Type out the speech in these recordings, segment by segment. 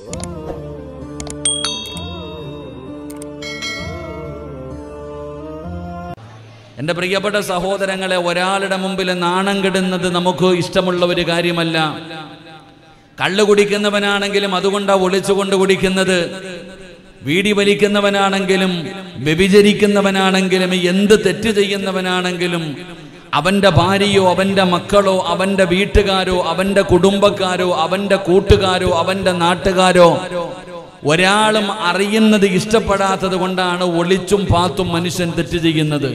എൻ്റെ പ്രിയപ്പെട്ട സഹോദരങ്ങളെ ഒരാളുടെ മുമ്പിൽ നാണം കെടുന്നത് നമുക്ക് ഇഷ്ടമുള്ള ഒരു കാര്യമല്ല കള്ളു കുടിക്കുന്നവനാണെങ്കിലും അതുകൊണ്ടാ ഒളിച്ചുകൊണ്ട് കുടിക്കുന്നത് വീടി വലിക്കുന്നവനാണെങ്കിലും വ്യഭിചരിക്കുന്നവനാണെങ്കിലും എന്ത് തെറ്റ് ചെയ്യുന്നവനാണെങ്കിലും അവന്റെ ഭാര്യയോ അവന്റെ മക്കളോ അവന്റെ വീട്ടുകാരോ അവന്റെ കുടുംബക്കാരോ അവന്റെ കൂട്ടുകാരോ അവന്റെ നാട്ടുകാരോ ഒരാളും അറിയുന്നത് ഇഷ്ടപ്പെടാത്തത് കൊണ്ടാണ് ഒളിച്ചും പാത്തും മനുഷ്യൻ തെറ്റ് ചെയ്യുന്നത്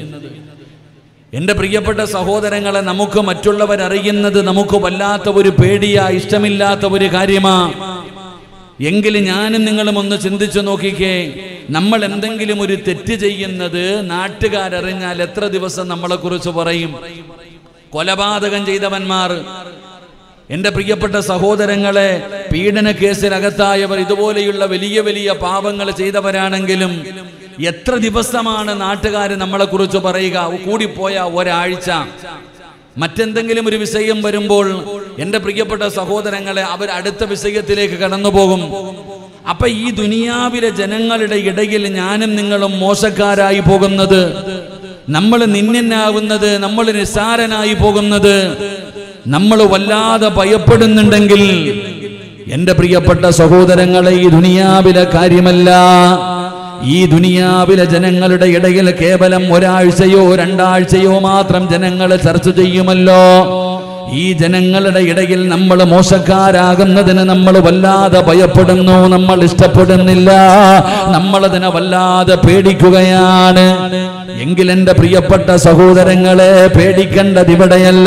എന്റെ പ്രിയപ്പെട്ട സഹോദരങ്ങളെ നമുക്ക് മറ്റുള്ളവരറിയുന്നത് നമുക്ക് വല്ലാത്ത ഒരു പേടിയാ ഇഷ്ടമില്ലാത്ത ഒരു കാര്യമാ എങ്കിലും ഞാനും നിങ്ങളും ഒന്ന് ചിന്തിച്ചു നോക്കിക്കേ നമ്മൾ എന്തെങ്കിലും ഒരു തെറ്റ് ചെയ്യുന്നത് നാട്ടുകാരറിഞ്ഞാൽ എത്ര ദിവസം നമ്മളെ കുറിച്ച് പറയും കൊലപാതകം ചെയ്തവന്മാർ എന്റെ പ്രിയപ്പെട്ട സഹോദരങ്ങളെ പീഡന കേസിലകത്തായവർ ഇതുപോലെയുള്ള വലിയ വലിയ പാപങ്ങൾ ചെയ്തവരാണെങ്കിലും എത്ര ദിവസമാണ് നാട്ടുകാർ നമ്മളെ കുറിച്ച് പറയുക കൂടിപ്പോയ ഒരാഴ്ച മറ്റെന്തെങ്കിലും ഒരു വിഷയം വരുമ്പോൾ എന്റെ പ്രിയപ്പെട്ട സഹോദരങ്ങളെ അവർ അടുത്ത വിഷയത്തിലേക്ക് കടന്നു പോകും അപ്പൊ ഈ ദുനിയാവിലെ ജനങ്ങളുടെ ഇടയിൽ ഞാനും നിങ്ങളും മോശക്കാരായി പോകുന്നത് നമ്മൾ നിന്നനാവുന്നത് നമ്മൾ നിസ്സാരനായി പോകുന്നത് നമ്മൾ വല്ലാതെ ഭയപ്പെടുന്നുണ്ടെങ്കിൽ എന്റെ പ്രിയപ്പെട്ട സഹോദരങ്ങളെ ഈ ദുനിയാവിലെ കാര്യമല്ല ഈ ദുനിയാവിലെ ജനങ്ങളുടെ ഇടയിൽ കേവലം ഒരാഴ്ചയോ രണ്ടാഴ്ചയോ മാത്രം ജനങ്ങൾ ചർച്ച ചെയ്യുമല്ലോ ഈ ജനങ്ങളുടെ ഇടയിൽ നമ്മൾ മോശക്കാരാകുന്നതിന് നമ്മൾ വല്ലാതെ ഭയപ്പെടുന്നു നമ്മൾ ഇഷ്ടപ്പെടുന്നില്ല നമ്മളതിനെ വല്ലാതെ പേടിക്കുകയാണ് എങ്കിൽ എന്റെ പ്രിയപ്പെട്ട സഹോദരങ്ങളെ പേടിക്കേണ്ടത് ഇവിടെയല്ല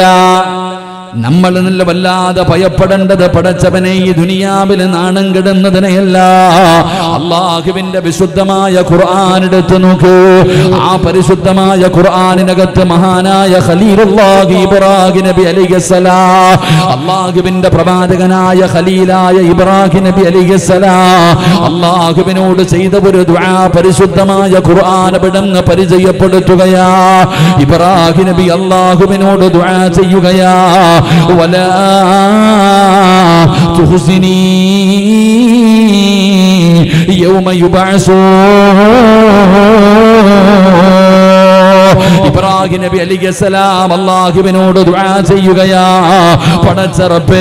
നമ്മൾ നല്ല വല്ലാതെ ഭയപ്പെടേണ്ടത് പടച്ചവനെ ഈ ദുനിയാവിൽ നാണം കിടുന്നതിനെയല്ല അള്ളാഹുവിന്റെ വിശുദ്ധമായ ഖുർആൻ എടുത്തു നോക്കൂ ആ പരിശുദ്ധമായ ഖുർആനിനകത്ത് മഹാനായ ഖലീലുല്ലാഹി ഇബ്രാഹിം നബി അലൈഹിസ്സലാം അള്ളാഹുവിന്റെ പ്രവാചകനായ ഖലീലായ ഇബ്രാഹിം നബി അലൈഹിസ്സലാം അള്ളാഹുവിനോട് ചെയ്ത ഒരു ദുആ പരിശുദ്ധമായ ഖുർആൻ ഇവിടുന്ന് പരിചയപ്പെടുത്തുകയാ ഇബ്രാഹിം നബി അള്ളാഹുവിനോട് ദുആ ചെയ്യുകയാ ولا تخزني يوم يبعثون ഇബ്രാഹിം നബി അലിഗസലാം അള്ളാഹുവിനോട് ദുആ ചെയ്യുകയാ പടച്ചറപ്പേ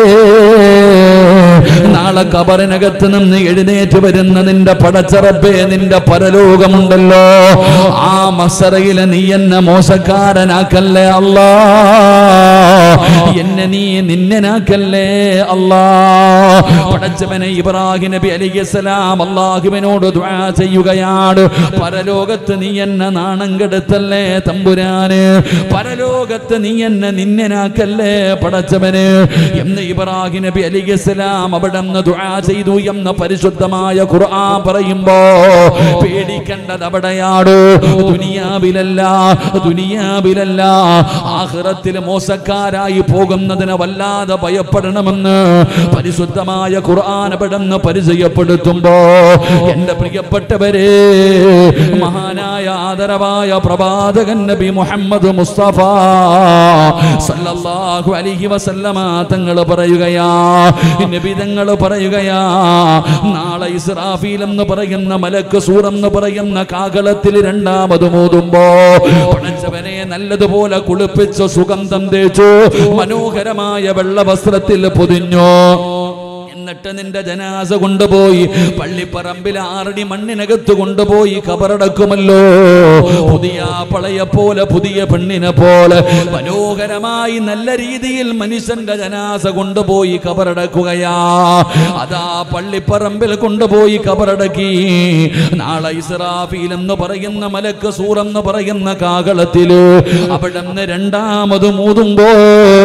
നാളെ കബറിനകത്ത് നിന്ന് എഴുന്നേറ്റ് വരുന്ന നിന്റെ പടച്ചറപ്പേ നിന്റെ പരലോകമുണ്ടല്ലോ ആ മസറയിലെ നീ എന്നെ മോശക്കാരനാക്കല്ലേ അല്ലാ എന്നെ നീ നിന്നനാക്കല്ലേ അല്ലാ പടച്ചവനെ ഇബ്രാഹിം നബി അലിഗസലാം അള്ളാഹുവിനോട് ദുആ ചെയ്യുകയാണ് പരലോകത്ത് നീ എന്നെ നാണം കെടുത്തല്ലേ തമ്പുരാന് പരലോകത്ത് നീ എന്നെ നിന്നനാക്കല്ലേ പടച്ചവന് എന്ന് ഇബ്രാഹിം നബി അലിഗസലാം അവിടെ നിന്ന് ദുആ ചെയ്തു എന്ന പരിശുദ്ധമായ ഖുർആൻ പറയുമ്പോ പേടിക്കേണ്ടത് അവിടെയാണ് ദുനിയാവിലല്ല ദുനിയാവിലല്ല ആഖിറത്തിൽ മോശക്കാരായി പോകുന്നതിന് വല്ലാതെ ഭയപ്പെടണമെന്ന് പരിശുദ്ധമായ ഖുർആൻ അവിടെ നിന്ന് പരിചയപ്പെടുത്തുമ്പോ എന്റെ പ്രിയപ്പെട്ടവരെ മഹാനായ ആദരവായ പ്രവാചകൻ നബി മുഹമ്മദ് മുസ്തഫ സല്ലല്ലാഹു അലൈഹി വസല്ലമ തങ്ങൾ പറയുകയാ നബി തങ്ങൾ പറയുകയാ നാളെ ഇസ്രാഫീൽ എന്ന് പറയുന്ന മലക്ക് സൂറെന്ന് പറയുന്ന കാകളത്തിൽ രണ്ടാമത് മോതുമ്പോ പടച്ചവനെ നല്ലതുപോലെ കുളിപ്പിച്ച് സുഗന്ധം തേച്ചു മനോഹരമായ വെള്ള വസ്ത്രത്തിൽ പൊതിഞ്ഞു എന്നിട്ട് നിന്റെ ജനാസ കൊണ്ടുപോയി പള്ളിപ്പറമ്പിൽ ആറടി മണ്ണിനകത്ത് കൊണ്ടുപോയി കബറടക്കുമല്ലോ പുതിയ പളയെ പോലെ പുതിയ പെണ്ണിനെ പോലെ മനോഹരമായി നല്ല രീതിയിൽ മനുഷ്യന്റെ ജനാസ കൊണ്ടുപോയി കബറടക്കുകയാ അതാ പള്ളിപ്പറമ്പിൽ കൊണ്ടുപോയി കബറടക്കി നാളെ ഇസ്രാഫീൽ എന്ന് പറയുന്ന മലക്ക് സൂറെന്ന് പറയുന്ന കാകളത്തില് അവിടെ നിന്ന് രണ്ടാമത് മൂതുമ്പോ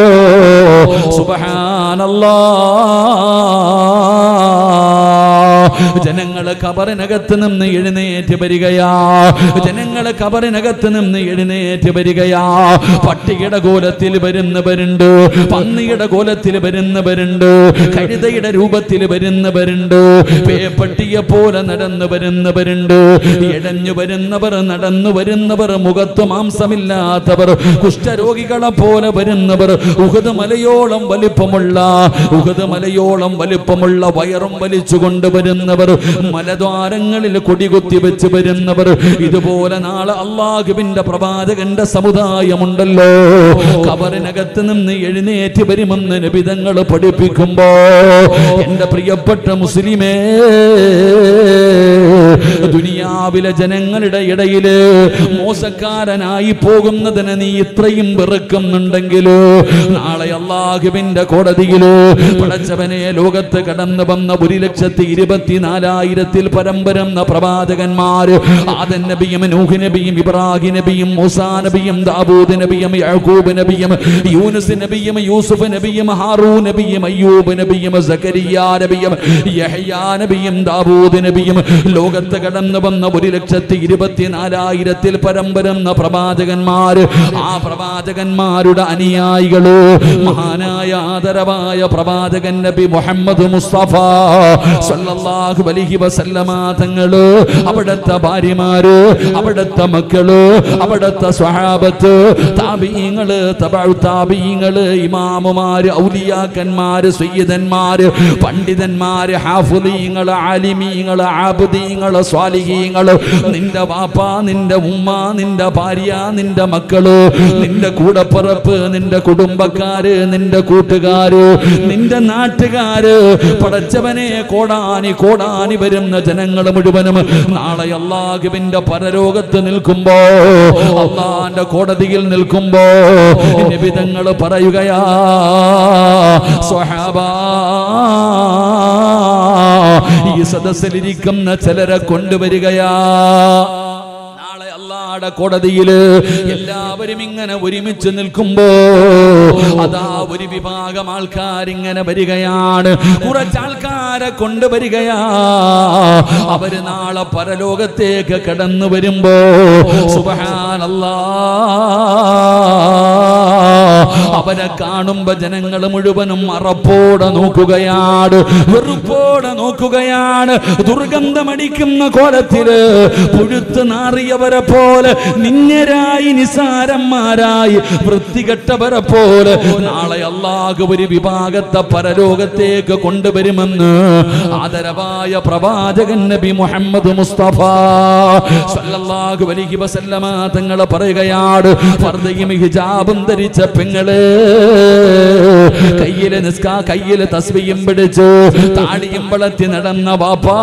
സുബഹാനല്ലാ ജനങ്ങള് കബറിനകത്ത് നിന്ന് എഴുന്നേറ്റ് വരികയാ ജനങ്ങള് കബറിനകത്ത് നിന്ന് എഴുന്നേറ്റ് വരികയാ പട്ടിയുടെ കോലത്തിൽ വരുന്നവരുണ്ട് പന്നിയുടെ കോലത്തിൽ വരുന്നവരുണ്ട് കഴുതയുടെ രൂപത്തിൽ വരുന്നവരുണ്ട് പേപ്പട്ടിയെ പോലെ നടന്നു വരുന്നവരുണ്ട് ഇഴഞ്ഞു വരുന്നവർ നടന്നു വരുന്നവർ മുഖത്ത് മാംസമില്ലാത്തവർ കുഷ്ഠരോഗികളെ പോലെ വരുന്നവർ ഉഹദ് മലയോളം വലിപ്പമുള്ള ഉഹദ് മലയോളം വലിപ്പമുള്ള വയറും വലിച്ചു കൊണ്ടുവരുന്നവർ മലദ്വാരങ്ങളിൽ കൊടികുത്തി വെച്ച് വരുന്നവർ ഇതുപോലെ നാളെ അള്ളാഹുവിന്റെ പ്രവാചകന്റെ സമുദായമുണ്ടല്ലോ കബറിനകത്ത് നിന്ന് എഴുന്നേറ്റ് വരുമെന്ന് നിബിതങ്ങൾ പഠിപ്പിക്കുമ്പോ എന്റെ പ്രിയപ്പെട്ട മുസ്ലിമേ ദുനിയാവിലെ ജനങ്ങളുടെ ഇടയില് മോശക്കാരനായി പോകുന്നതിന് നീ ഇത്രയും വെറുക്കുന്നുണ്ടെങ്കിലോ നാളെ അള്ളാഹുവിന്റെ കോടതിയില് പടച്ചവനെ ലോകത്ത് കടന്നു വന്ന ഒരു ലക്ഷത്തി ഇരുപത്തിനാലായിരത്തിൽ പരമ്പരം പ്രവാചകന്മാര് ആദൻ നബിയും നൂഹ് നബിയും ഇബ്രാഹിം നബിയും മൂസാ നബിയും ദാവൂദ് നബിയും യഹൂബ് നബിയും യൂനുസ് നബിയും യൂസുഫ് നബിയും ഹാറൂ നബിയും അയ്യൂബ് നബിയും സക്കരിയ നബിയും യഹ്യാ നബിയും ദാവൂദ് നബിയും ലോകത്ത് കടന്നു വന്ന ഒരു ലക്ഷത്തി ഇരുപത്തിനാലായിരത്തിൽ പരമ്പരം പ്രവാചകന്മാര് ആ പ്രവാചകന്മാരുടെ അനുയായികള് മഹാനായ ആദരവായ പ്രവാചകൻ നബി മുഹമ്മദ് മുസ്തഫ സല്ലല്ലാഹു അലൈഹി വസല്ലമ തങ്ങള് അവിടുത്തെ ഭാര്യമാര് അവിടുത്തെ മക്കള് അവിടുത്തെ സ്വഹാബത്ത് താബീങ്ങള് തബഉ താബീങ്ങള് ഇമാമുമാര് ഔലിയാക്കന്മാര് സയ്യിദന്മാര് പണ്ഡിതന്മാര് ഹാഫുദീങ്ങള് ആലിമീങ്ങള് ആബുദീങ്ങള് സ്വാലിഹീങ്ങള് നിന്റെ വാപ്പ നിന്റെ ഉമ്മ നിന്റെ ഭാര്യ നിന്റെ മക്കള് നിന്റെ കൂടപ്പിറപ്പ് നിന്റെ കുടുംബക്കാര് നിന്റെ കൂട്ടുകാര് നിന്റെ നാട്ടുകാര് പടച്ചവനെ കോടാനി കോടാനി വരുന്ന ജനങ്ങൾ മുഴുവനും നാളെ അള്ളാഹുവിന്റെ പരലോകത്ത് നിൽക്കുമ്പോ അള്ളാന്റെ കോടതിയിൽ നിൽക്കുമ്പോ നിബിതങ്ങൾ പറയുകയാ സ്വഹാബാ ഈ സദസ്സിലിരിക്കുന്ന ചിലരെ കൊണ്ടുവരികയാ നാളെ അള്ളാടെ കോടതിയില് എല്ലാവരും ഇങ്ങനെ ഒരുമിച്ച് നിൽക്കുമ്പോ അതാ ഒരു വിഭാഗം ആൾക്കാരിങ്ങനെ വരികയാണ് കുറച്ച് ആൾക്കാരെ കൊണ്ടുവരികയാ അവര് നാളെ പരലോകത്തേക്ക് കടന്നു വരുമ്പോ സുബഹാനല്ലാ അവരെ കാണുമ്പോ ജനങ്ങൾ മുഴുവനും അറപ്പോടെ നോക്കുകയാണ് വെറുപ്പോടെ നോക്കുകയാണ് ദുർഗന്ധമടിക്കുന്ന കോലത്തില് പുഴുത്ത് നാറിയവരെ പോലെ നിന്നരായി നിസാരന്മാരായി വൃത്തികെട്ടവരെ പോലെ നാളെ അള്ളാഹു ഒരു വിഭാഗത്തെ പരലോകത്തേക്ക് കൊണ്ടുവരുമെന്ന് ആദരവായ പ്രവാചകൻ നബി മുഹമ്മദ് മുസ്തഫ സല്ലല്ലാഹു അലൈഹി വസല്ലമ തങ്ങൾ പറയുകയാണ് ഫർദയും ഹിജാബും ധരിച്ച പെങ്ങള് കയ്യില് നിസ്കാ കയ്യില് തസ്ബിയും പിടിച്ചു താടിയും വളർത്തി നടന്ന വാപ്പാ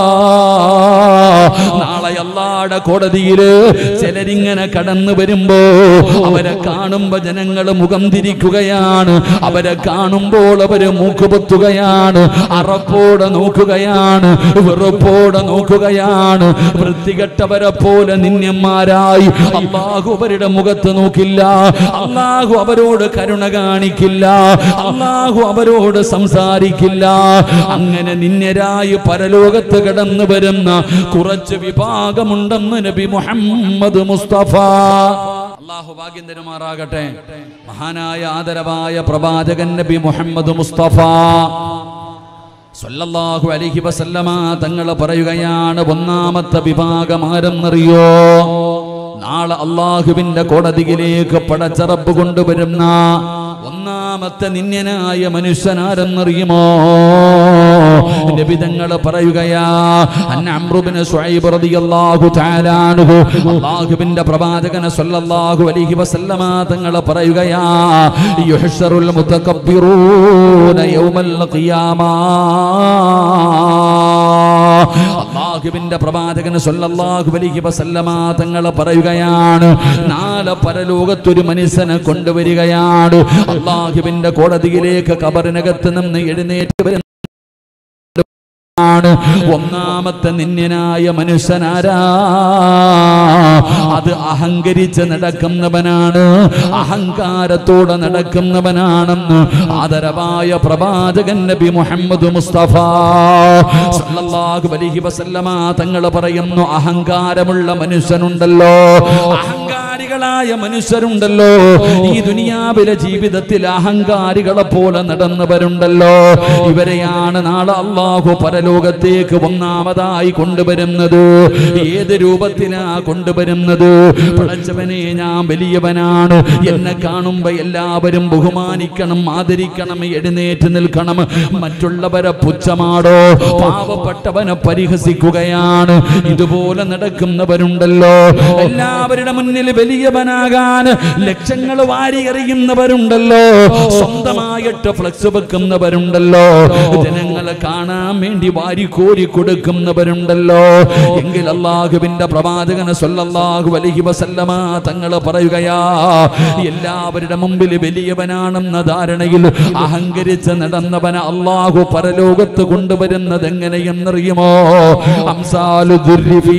നാളെ അല്ലാടെ കോടതിയില് ചിലരിങ്ങനെ കടന്നു വരുമ്പോ അവരെ കാണുമ്പോ ജനങ്ങൾ മുഖം തിരിക്കുകയാണ് അവരെ കാണുമ്പോൾ അവര് മൂക്കുപൊത്തുകയാണ് അറപ്പോടെ നോക്കുകയാണ് വെറുപ്പോടെ നോക്കുകയാണ് വൃത്തികെട്ടവരെ പോലെ നിന്യന്മാരായി അള്ളാഹു അവരുടെ മുഖത്ത് നോക്കില്ല അള്ളാഹു അവരോട് കരുണ കാണിക്കില്ല അള്ളാഹു അവരോട് സംസാരിക്കില്ല അങ്ങനെ നിന്യരായി പരലോകത്ത് കടന്നു വരുന്ന കുറച്ച് വിഭാഗമുണ്ടെന്ന് നബി മുഹമ്മദ് മുസ്തഫ അള്ളാഹു ഭാഗ്യം തരുമാറാകട്ടെ മഹാനായ ആദരവായ പ്രവാചകൻ നബി മുഹമ്മദ് മുസ്തഫ സല്ലല്ലാഹു അലൈഹി വസല്ലമ തങ്ങൾ പറയുകയാണ് ഒന്നാമത്തെ വിഭാഗം ആരെന്നറിയോ നാളെ അള്ളാഹുവിന്റെ കോടതിയിലേക്ക് പടച്ചറപ്പ് കൊണ്ടുവരുന്ന ഒന്നാമത്തെ നിന്യനായ മനുഷ്യനാരെന്നറിയുമോ നബിതങ്ങൾ പറയുകയാ അന്ന അമ്രുബിന് ശുഐബ് റളിയല്ലാഹു തആല അൻഹു അല്ലാഹുവിന്റെ പ്രവാചകൻ സല്ലല്ലാഹു അലൈഹി വസല്ലമ തങ്ങൾ പറയുകയാ യുഹ്ശറുൽ മുതകബ്ബിറൂന യൗമൽ ഖിയാമാ അള്ളാഹുവിന്റെ പ്രവാചകൻ സല്ലല്ലാഹു അലൈഹി വസല്ലമ തങ്ങൾ പറയുകയാണ് നാളെ പരലോകത്തൊരു മനുഷ്യനെ കൊണ്ടുവരികയാണ് അള്ളാഹുവിന്റെ കോടതിയിലേക്ക് കബറിനകത്ത് നിന്ന് എഴുന്നേറ്റ് വരുന്ന പറയുകയാണ് ഒന്നാമത്തെ നിന്യനായ മനുഷ്യനാരാ അത് അഹങ്കരിച്ച് നടക്കുന്നവനാണ് അഹങ്കാരത്തോടെ നടക്കുന്നവനാണെന്ന് ആദരവായ പ്രവാചകൻ നബി മുഹമ്മദ് മുസ്തഫ സല്ലല്ലാഹു അലൈഹി വസല്ലമ തങ്ങൾ പറയുന്നു അഹങ്കാരമുള്ള മനുഷ്യനുണ്ടല്ലോ അഹങ്കാരികളായ മനുഷ്യരുണ്ടല്ലോ ഈ ദുനിയാവിലെ ജീവിതത്തിൽ അഹങ്കാരികളെ പോലെ നടന്നവരുണ്ടല്ലോ ഇവരെയാണ് നാളെ അള്ളാഹു പരലോകത്തേക്ക് ഒന്നാമതായി കൊണ്ടുവരുന്നത് ഏത് രൂപത്തിലാ കൊണ്ടുവരുന്നത് പടച്ചവനെ ഞാൻ വലിയവനാണ് എന്നെ കാണുമ്പോ എല്ലാവരും ബഹുമാനിക്കണം ആദരിക്കണം എഴുന്നേറ്റ് നിൽക്കണം മറ്റുള്ളവരെ പുച്ഛമാടോ പാവപ്പെട്ടവനെ പരിഹസിക്കുകയാണ് ഇതുപോലെ നടക്കുന്നവരുണ്ടല്ലോ എല്ലാവരുടെ മുന്നിൽ വലിയവനാകാൻ ലക്ഷങ്ങൾ വാരി എറിയുന്നവരുണ്ടല്ലോ സ്വന്തമായിട്ട് ഫ്ലക്സ് വെക്കുന്നവരുണ്ടല്ലോ ജനങ്ങളെ കാണാൻ വേണ്ടി വാരിക്കോരി കൊടുക്കുന്നവരുണ്ടല്ലോ എങ്കിൽ അള്ളാഹുവിന്റെ പ്രവാചകന് സ്വല്ലല്ലാഹു അലൈഹി വസല്ലമ തങ്ങൾ പറയുകയാ എല്ലാവരുടെ മുമ്പിൽ വലിയവനാണെന്ന ധാരണയിൽ അഹങ്കരിച്ച് നടന്നവനെ അള്ളാഹു പരലോകത്ത് കൊണ്ടുവരുന്നത് എങ്ങനെയെന്നറിയുമോ അംസാലു ദുർരി ഫീ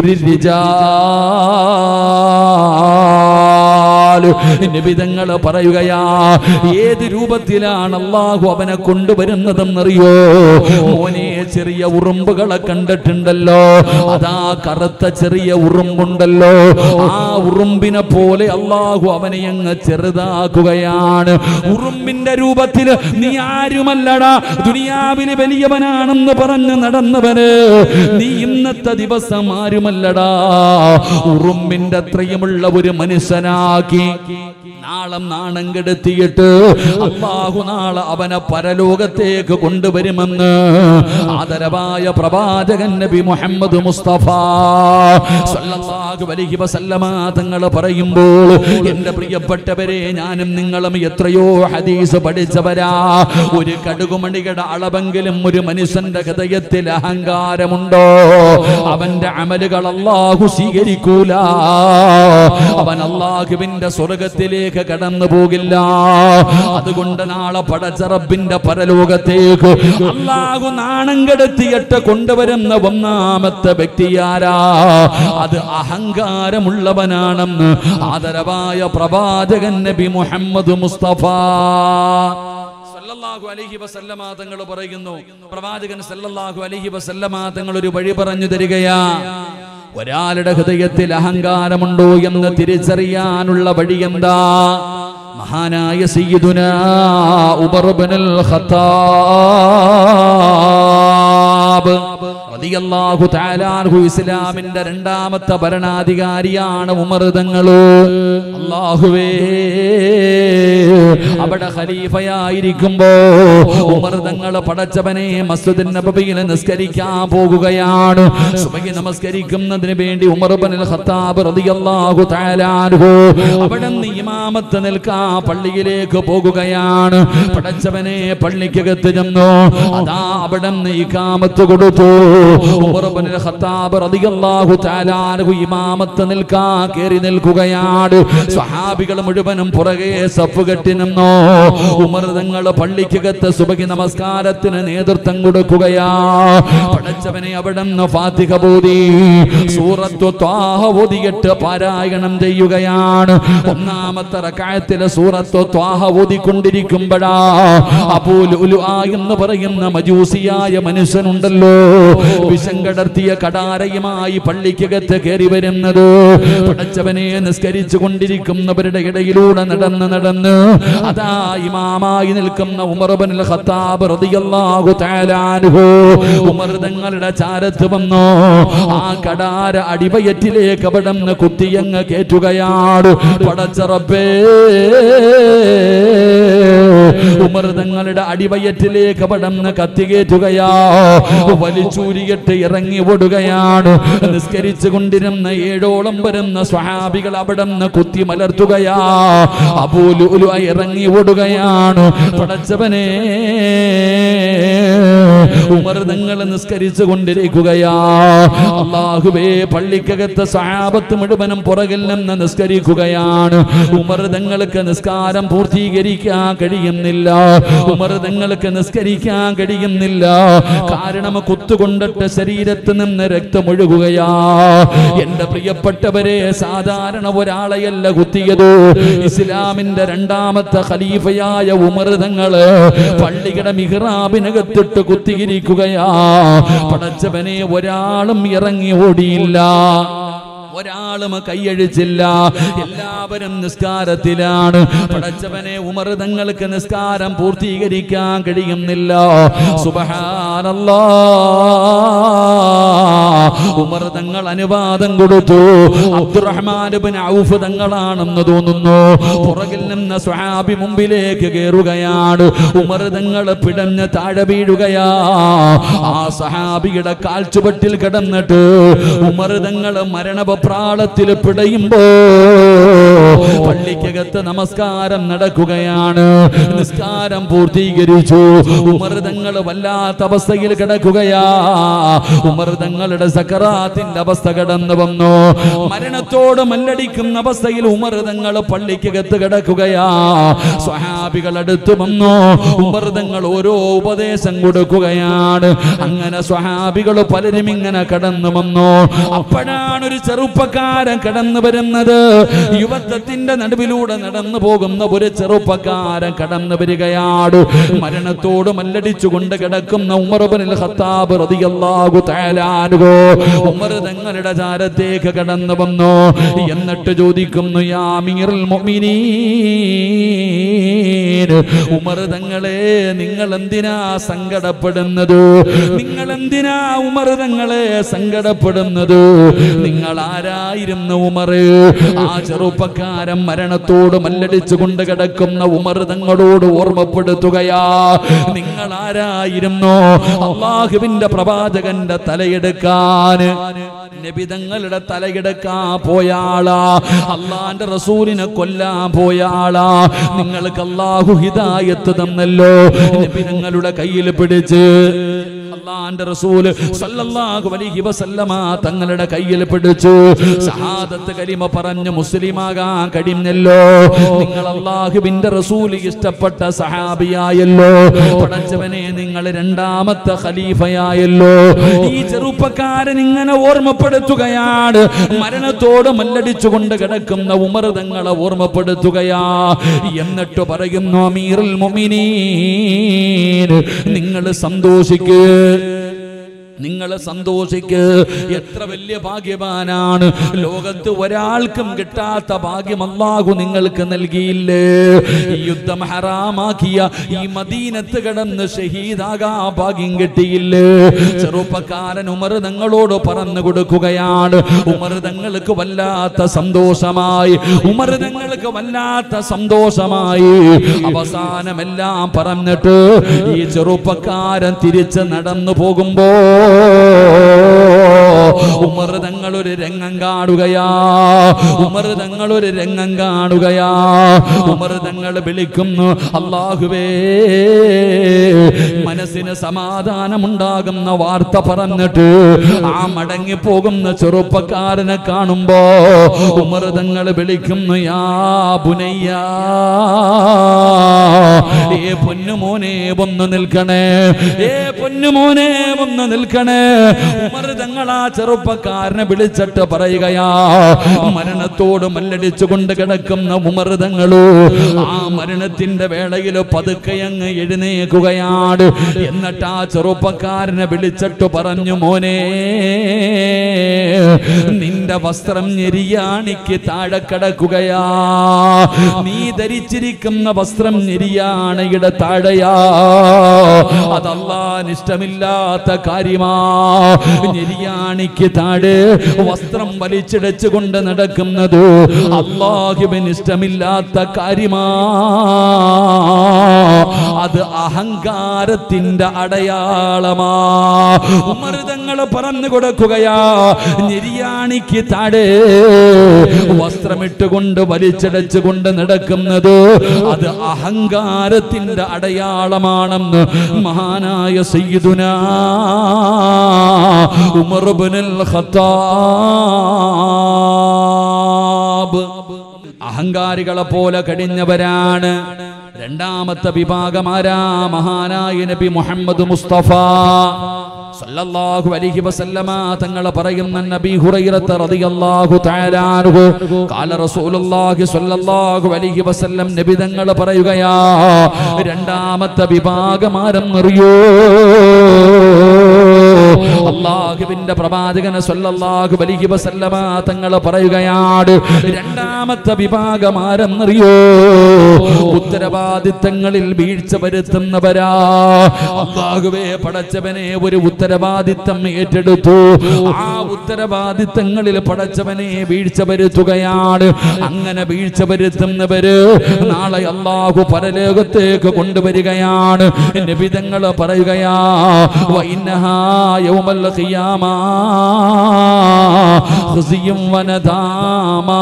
സൂര്യരിജാല് നിബിതങ്ങൾ പറയുകയാ ഏത് രൂപത്തിലാണ് അള്ളാഹു അവനെ കൊണ്ടുവരുന്നതെന്നറിയോ മോനെ ചെറിയ ഉറുമ്പുകളെ കണ്ടിട്ടുണ്ടല്ലോ അതാ കറുത്ത ചെറിയ ഉറുമ്പുണ്ടല്ലോ ആ ഉറുമ്പിനെ പോലെ അള്ളാഹു അവനെ അങ്ങ് ചെറുതാക്കുകയാണ് ഉറുമ്പിന്റെ രൂപത്തിൽ നീ ആരുമല്ലടാ ദുനിയാവിന് വലിയവനാണെന്ന് പറഞ്ഞ് നടന്നവന് നീ ഇന്നത്തെ ദിവസം ആരുമല്ലടാ ഉറുമ്പിന്റെ അത്രയുമുള്ള ഒരു മനുഷ്യനാക്കി നാളെ നാണം കെടുത്തിയിട്ട് അള്ളാഹു നാളെ അവനെ പരലോകത്തേക്ക് കൊണ്ടുവരുമെന്ന് ആദരവായ പ്രവാചകൻ നബി മുഹമ്മദ് മുസ്തഫ സല്ലല്ലാഹു അലൈഹി വസല്ലമ തങ്ങൾ പറയുമ്പോൾ എൻ്റെ പ്രിയപ്പെട്ടവരെ ഞാനും നിങ്ങളും എത്രയോ ഹദീസ് പഠിച്ചവരാ ഒരു കടുകുമണിയുടെ അളവെങ്കിലും ഒരു മനുഷ്യന്റെ ഹൃദയത്തിൽ അഹങ്കാരമുണ്ടോ അവന്റെ അമലുകൾ അള്ളാഹു സ്വീകരിക്കൂല അവൻ അള്ളാഹുവിന്റെ സ്വർഗത്തിലേക്ക് കടന്നു പോകില്ല അതുകൊണ്ട് നാളെ പടച്ചറബിന്റെ പരലോകത്തേക്ക് അള്ളാഹു നാണം കെടുത്തിയിട്ട് കൊണ്ടുവരുന്ന ഒന്നാമത്തെ വ്യക്തിയാരാ അത് അഹങ്കാരമുള്ളവനാണെന്ന് ആദരവായ പ്രവാചകൻ നബി മുഹമ്മദ് മുസ്തഫ സല്ലല്ലാഹു അലൈഹി വസല്ലമ തങ്ങൾ പറയുന്നു പ്രവാചകൻ സല്ലല്ലാഹു അലൈഹി വസല്ലമ തങ്ങൾ ഒരു വഴി പറഞ്ഞു തരികയാ ഒരാളുടെ ഹൃദയത്തിൽ അഹങ്കാരമുണ്ടോ എന്ന് തിരിച്ചറിയാനുള്ള വഴി എന്താ മഹാനായ സയ്യിദുന ഉമർ ഇബ്നുൽ ഖത്താബ് റളിയല്ലാഹു തആല അൻഹു ഇസ്ലാമിന്റെ രണ്ടാമത്തെ ഭരണാധികാരിയാണ് ഉമർ തങ്ങള് അല്ലാഹുവേ അവിടെ ഖലീഫയായിരിക്കുമ്പോ ഉമർ തങ്ങള് പടച്ചവനെ മസ്ജിദ് നബവിയിൽ നിസ്കരിക്കാൻ പോകുകയാണ് സുബഹി നമസ്കരിക്കുന്നതിന് വേണ്ടി ഉമർ ഇബ്നുൽ ഖത്താബ് റളിയല്ലാഹു തആല അൻഹു അവിടെ നിന്ന് ഇമാമത്ത് നിൽക്കാൻ പള്ളിയിലേക്ക് പോകുകയാണ് പടച്ചവനെ പള്ളിക്കകത്ത് ചെന്നു അതാ അവിടെ നിന്ന് ഇക്കാമത്ത് കൊടുത്തു ഉമർ ഇബ്നുൽ ഖത്താബ് റളിയല്ലാഹു തആല അൻഹു ഇമാമത്ത് നിൽക്കാൻ കേറി നിൽക്കുകയാണ് സ്വഹാബികൾ മുഴുവനും പുറകെ സഫ് കെട്ടി നിന്നോ ഉമർ തങ്ങൾ പള്ളിക്കകത്ത് സുബഹി നമസ്കാരത്തിന് നേതൃത്വം കൊടുക്കുകയാ പടച്ചവനെ അവിടെ നിന്ന് ഫാത്തിഹ ബോധി സൂറത്തു ത്വാഹ ഓതിയിട്ട് പാരായണം ചെയ്യുകയാണ് ഒന്നാമത്തെ റക്കായത്തിലെ സൂറത്തു ത്വാഹ ഓതിക്കൊണ്ടിരിക്കുമ്പോഴാ അബൂലുലു എന്ന് പറയുന്ന മജൂസിയായ മനുഷ്യനുണ്ടല്ലോ വിഷം കടർത്തിയ കടാരയുമായി പള്ളിക്കകത്ത് കയറി വരുന്നത് പടച്ചവനെ നിസ്കരിച്ചു കൊണ്ടിരിക്കുന്നവരുടെ ഇടയിലൂടെ നടന്ന് നടന്ന് അതാ ഇമാമായി നിൽക്കുന്ന ഉമർബനുൽ ഖത്താബ് റളിയല്ലാഹു തആല അൻഹു ഉമർ തങ്ങളുടെ ചാരത്ത് വന്നു ആ കടാര അടിവയറ്റിലേക്ക് അവിടെ നിന്ന് കുത്തിയങ്ങ് കേറ്റുകയാണ് പടച്ചറപ്പേ ഉമർ തങ്ങളുടെ അടിവയറ്റിലേക്ക് അവിടെ നിന്ന് കത്തികേറ്റുകയാ വലിച്ചൂരിയിട്ട് ഇറങ്ങി ഓടുകയാണ് നിസ്കരിച്ചു കൊണ്ടിരുന്ന ഏഴോളം വരുന്ന സ്വഹാബികൾ അവിടെ നിന്ന് കുത്തി മലർത്തുകയാ അബൂലുലു ഇറങ്ങി ഓടുകയാണ് പടച്ചവനെ ഉമർ തങ്ങൾ നിസ്കരിച്ചു കൊണ്ടിരിക്കുകയാ അള്ളാഹുബേ പള്ളിക്കകത്ത് സഹാബത്ത് മുഴുവനും പുറകിൽ നിന്ന് നിസ്കരിക്കുകയാണ് ഉമർ തങ്ങൾക്ക് നിസ്കാരം പൂർത്തീകരിക്കാൻ കഴിയുന്നില്ല ഉമർ തങ്ങൾക്ക് നിസ്കരിക്കാൻ കഴിയുന്നില്ല കാരണം കുത്തുകൊണ്ടിട്ട് ശരീരത്ത് നിന്ന് രക്തമൊഴുകുകയാ എന്റെ പ്രിയപ്പെട്ടവരെ സാധാരണ ഒരാളെയല്ല കുത്തിയത് ഇസ്ലാമിന്റെ രണ്ടാമത്തെ ഖലീഫയായ ഉമർ തങ്ങള് പള്ളിയുടെ മിഹ്റാബിനകത്തിട്ട് കുത്തിയിരിക്കുകയാ പടച്ചവനെ ഒരാളും ഇറങ്ങി ഓടിയില്ല ഒരാളും കൈയഴിച്ചില്ല എല്ലാവരും നിസ്കാരത്തിലാണ് പടച്ചവനെ ഉമർ തങ്ങൾക്ക് നിസ്കാരം പൂർത്തീകരിക്കാൻ കഴിയുന്നില്ല സുബഹാനല്ലാ ഉമർ തങ്ങൾ അനുവാദം കൊടുത്തു അബ്ദുറഹ്മാൻ ബിൻ ഔഫ് തങ്ങളാണെന്ന് തോന്നുന്നു പുറകിൽ നിന്ന് സ്വഹാബി മുമ്പിലേക്ക് കയറുകയാണ് ഉമർ തങ്ങൾ പിടഞ്ഞ് താഴെ വീഴുകയാ ആ സഹാബിയുടെ കാൽച്ചുവട്ടിൽ കിടന്നിട്ട് ഉമർ തങ്ങൾ മരണപ്രാളത്തിൽ പിടയുമ്പോ പള്ളിക്കകത്ത് നമസ്കാരം നടക്കുകയാണ് നിസ്കാരം പൂർത്തീകരിച്ചു ഉമർ തങ്ങൾ വല്ലാത്ത അവസ്ഥയിൽ കിടക്കുകയാ ഉമർ തങ്ങളുടെ സക്കറാത്തിന്റെ അവസ്ഥ കടന്നു വന്നു മരണത്തോട് മല്ലടിക്കുന്ന അവസ്ഥയിൽ ഉമർ തങ്ങൾ പള്ളിക്കകത്ത് കിടക്കുകയാ സ്വഹാബികൾ അടുത്തു വന്നു ഉമർ തങ്ങൾ ഓരോ ഉപദേശം കൊടുക്കുകയാണ് അങ്ങനെ സ്വഹാബികൾ പലരും ഇങ്ങനെ കടന്നു വന്നു അപ്പോഴാണ് ഒരു ചെറുപ്പക്കാരൻ കടന്നു വരുന്നത് യുവത്വത്തിന്റെ നടുവിലൂടെ നടന്നു പോകുന്ന ഒരു ചെറുപ്പക്കാരൻ കടന്നു വരികയാണ് മരണത്തോട് മല്ലടിച്ചുകൊണ്ട് കിടക്കുന്ന ഉമർബനിൽ ഖത്താബ് റളിയല്ലാഹു തആല അൻഹു ഉമർ തങ്ങളുടെ ചാരത്തേക്ക് കടന്നു വന്നു എന്നിട്ട് ചോദിക്കുന്നു യാ അമീറുൽ മുഅ്മിനീൻ ഉമർ തങ്ങളെ നിങ്ങൾ എന്തിനാ സങ്കടപ്പെടുന്നത് നിങ്ങൾ എന്തിനാ ഉമർ തങ്ങളെ സങ്കടപ്പെടുന്നത് നിങ്ങൾ ആരായിരുന്നു ഉമർ ആ ചെറുപ്പക്കാരൻ മരണത്തോട് മല്ലടിച്ചുകൊണ്ട് കിടക്കുന്ന ഉമർ തങ്ങളോട് ഓർമ്മപ്പെടുത്തുകയാ നിങ്ങൾ ആരായിരുന്നു അള്ളാഹുവിന്റെ പ്രവാചകന്റെ തലയെടുക്കാൻ നബിതങ്ങളുടെ തലയെടുക്കാൻ പോയാളാ അള്ളാന്റെ റസൂലിനെ കൊല്ലാൻ പോയാളാ നിങ്ങൾക്ക് അള്ളാഹു ഹിദായത്ത് തന്നല്ലോ നബിതങ്ങളുടെ കയ്യിൽ പിടിച്ച് അള്ളാന്റെ റസൂല് സല്ലല്ലാഹു അലൈഹി വസല്ലമ തങ്ങളുടെ കയ്യിൽ പിടിച്ചു ഷഹാദത്ത് കലിമ പറഞ്ഞ് മുസ്ലിമാകാൻ കഴിഞ്ഞല്ലോ നിങ്ങൾ അള്ളാഹുവിന്റെ റസൂല് ഇഷ്ടപ്പെട്ട സഹാബിയായല്ലോ പടച്ചവനെ നിങ്ങൾ രണ്ടാമത്തെ ഖലീഫയായല്ലോ ഈ ചെറുപ്പക്കാരൻ ഇങ്ങനെ ഓർമ്മപ്പെടുത്തുകയാണ് മരണത്തോട് മല്ലടിച്ചുകൊണ്ട് കിടക്കുന്ന ഉമർ തങ്ങളെ ഓർമ്മപ്പെടുത്തുകയാ എന്നിട്ട് പറയുന്നു അമീറുൽ മുഅ്മിനീൻ നിങ്ങൾ സന്തോഷിക്ക് നിങ്ങൾ സന്തോഷിക്ക് എത്ര വലിയ ഭാഗ്യവാനാണ് ലോകത്ത് ഒരാൾക്കും കിട്ടാത്ത ഭാഗ്യം അല്ലാഹു നിങ്ങൾക്ക് നൽകിയില്ലേ ഈ യുദ്ധം ഹറാമാക്കിയ ഈ മദീനത്ത് കിടന്ന് ഷഹീദാകാ ഭാഗ്യം കിട്ടിയില്ലേ ചെറുപ്പക്കാരൻ ഉമർ തങ്ങളോട് പറഞ്ഞു കൊടുക്കുകയാണ് ഉമർ തങ്ങൾക്ക് വല്ലാത്ത സന്തോഷമായി ഉമർ തങ്ങൾക്ക് വല്ലാത്ത സന്തോഷമായി അവസാനമെല്ലാം പറഞ്ഞിട്ട് ഈ ചെറുപ്പക്കാരൻ തിരിച്ച് നടന്നു പോകുമ്പോ ഉമർ തങ്ങൾ ഒരു രംഗം കാണുകയാ ഉമർ തങ്ങൾ ഒരു രംഗം കാണുകയാ ഉമർ തങ്ങൾ വിളിക്കുന്നു അള്ളാഹുവേ മനസ്സിന് സമാധാനമുണ്ടാകുന്ന വാർത്ത പറഞ്ഞിട്ട് ആ മടങ്ങി പോകുന്ന ചെറുപ്പക്കാരനെ കാണുമ്പോ ഉമർ തങ്ങൾ വിളിക്കുന്നു യാ ബുനയ്യ ഏ പൊന്നുമോനെ ഒന്ന് നിൽക്കണേ ഏ പൊന്നുമോനെ ഒന്ന് നിൽക്കണേ ഉമർ തങ്ങൾ ആ ചെറുപ്പക്കാരനെ വിളിച്ചിട്ട് പറയുകയാ മരണത്തോട് മല്ലടിച്ചുകൊണ്ട് കിടക്കുന്ന ഉമർ തങ്ങളു ആ മരണത്തിന്റെ വേളയിൽ പതുക്കെ അങ്ങ് എഴുന്നേക്കുകയാണ് എന്നിട്ട് ആ ചെറുപ്പക്കാരനെ വിളിച്ചിട്ട് പറഞ്ഞു മോനെ നിന്റെ വസ്ത്രം ഞെരിയാണിക്ക് താഴെ കിടക്കുകയാ നീ ധരിച്ചിരിക്കുന്ന വസ്ത്രം ഞെരിയാണയുടെ താഴെയാ അതല്ലാൻ ഇഷ്ടമില്ലാത്ത കാര്യമാ ഞെരിയാണിക്ക് താഴെ വസ്ത്രം വലിച്ചിടച്ചു കൊണ്ട് നടക്കുന്നത് അള്ളാഹുവിന് ഇഷ്ടമില്ലാത്ത കാര്യമാ അത് അഹങ്കാരത്തിന്റെ അടയാളമാ ഉമർതങ്ങൾ തങ്ങൾ പറഞ്ഞു കൊടുക്കുകയാ നിര്യാണിക്ക് താഴെ വസ്ത്രമിട്ടുകൊണ്ട് വലിച്ചടച്ചുകൊണ്ട് നടക്കുന്നത് അത് അഹങ്കാരത്തിന്റെ അടയാളമാണെന്ന് മഹാനായ സയ്യിദുന ഉമർ ഇബ്നുൽ ഖത്താബ് അഹങ്കാരികളെ പോലെ കഴിഞ്ഞവരാണ് രണ്ടാമത്തെ വിഭാഗം ആരാ മഹാനായ നബി മുഹമ്മദ് മുസ്തഫ സല്ലല്ലാഹു അലൈഹി വസല്ലമ തങ്ങൾ പറയുന്ന നബി ഹുറൈറത്ത് റളിയല്ലാഹു തആല അൻഹു ഖാല റസൂലുള്ളാഹി സ്വല്ലല്ലാഹു അലൈഹി വസല്ലം നബി തങ്ങൾ പറയുകയാ രണ്ടാമത്തെ വിഭാഗം ആരെന്നറിയോ അള്ളാഹുവിന്റെ പ്രവാചകന് സ്വല്ലല്ലാഹു അലൈഹി വസല്ലമ തങ്ങൾ പറയുകയാണ് രണ്ടാമത്തെ വിഭാഗം ആരെന്നറിയോ ഉത്തരവാദിത്തങ്ങളിൽ വീഴ്ച വരുത്തുന്നവരാ അള്ളാഹുവേ പടച്ചവനെ ഒരു ഉത്തരവാദിത്തം ഏറ്റെടുത്തു ആ ഉത്തരവാദിത്തങ്ങളിൽ പടച്ചവനെ വീഴ്ച വരുത്തുകയാണ് അങ്ങനെ വീഴ്ച വരുത്തുന്നവര് നാളെ അള്ളാഹു പരലോകത്തേക്ക് കൊണ്ടുവരികയാണ് നിബിതങ്ങൾ പറയുകയാ വൈനഹാ യൗമൽ ഖിയാമാ ഖുസിയും വനദാമാ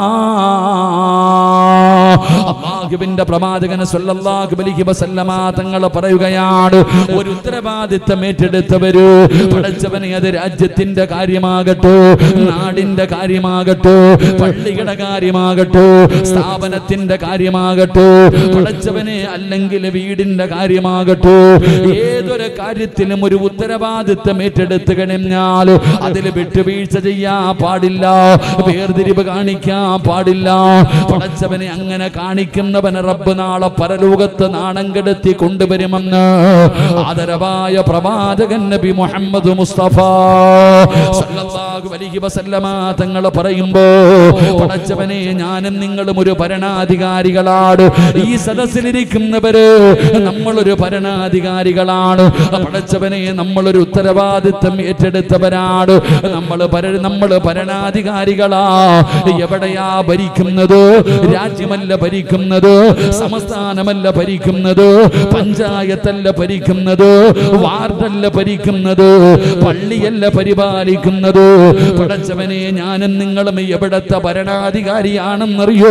അള്ളാഹുവിന്റെ പ്രവാചകന് സ്വല്ലല്ലാഹു അലൈഹി വസല്ലമ തങ്ങൾ പറയുകയാണ് ഒരു ഉത്തരവാദിത്തം ഏറ്റെടുത്തവര് പഠിച്ചവനെ അത് രാജ്യത്തിന്റെ കാര്യമാകട്ടോ നാടിന്റെ കാര്യമാകട്ടോ പള്ളിയുടെ കാര്യമാകട്ടോ സ്ഥാപനത്തിന്റെ കാര്യമാകട്ടോ പഠിച്ചവനെ അല്ലെങ്കിൽ വീടിന്റെ കാര്യമാകട്ടോ ഏതൊരു കാര്യത്തിലും ഒരു ഉത്തരവാദിത്തം ഏറ്റെടുത്ത് കഴിഞ്ഞാൽ അതിൽ വിട്ടുവീഴ്ച ചെയ്യാൻ പാടില്ല വേർതിരിവ് കാണിക്കാൻ പാടില്ല പടച്ചവനെ അങ്ങനെ കാണിക്കുന്നവന് റബ്ബ് നാളെ പരലോകത്ത് നാണം കെടുത്തി കൊണ്ടുവരുമെന്ന് ആദരവായ പ്രവാചകൻ നബി മുഹമ്മദ് മുസ്തഫ സല്ലല്ലാഹു അലൈഹി വസല്ലമ തങ്ങൾ പറയുമ്പോ പടച്ചവനെ ഞാനും നിങ്ങളും ഒരു ഭരണാധികാരികളാണ് ഈ സദസ്സിലിരിക്കുന്നവര് നമ്മളൊരു ഭരണാധികാരികളാണ് പടച്ചവനെ നമ്മളൊരു ഉത്തരവാദിത്തം ഏറ്റെടുത്തവരാണ് നമ്മൾ നമ്മൾ ഭരണാധികാരികളാ എവിടെയാ ഭരിക്കുന്നത് രാജ്യമല്ല ഭരിക്കുന്നത് സംസ്ഥാനമല്ല ഭരിക്കുന്നത് പഞ്ചായത്തല്ല ഭരിക്കുന്നത് വാർഡല്ല ഭരിക്കുന്നത് പള്ളിയല്ല പരിപാലിക്കുന്നത് പടച്ചവനെ ഞാനും നിങ്ങളും എവിടത്തെ ഭരണാധികാരിയാണെന്നറിയോ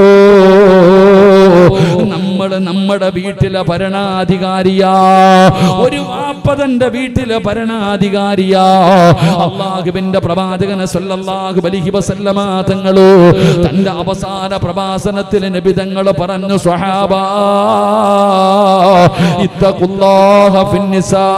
നമ്മൾ നമ്മുടെ വീട്ടിലെ ഭരണാധികാരിയാ ഒരു വാപ്പതന്റെ വീട്ടിലെ ഭരണാധികാരിയാ അള്ളാഹുവിന്റെ പ്രവാചകന് സല്ലല്ലാഹു അലൈഹി വസല്ലമ തങ്ങള് തന്റെ അവസാന പ്രഭാഷണത്തിൽ നബി തങ്ങൾ പറഞ്ഞു സ്വഹാബ ഇത്തഖുല്ലാഹ ഫിന്നിസാ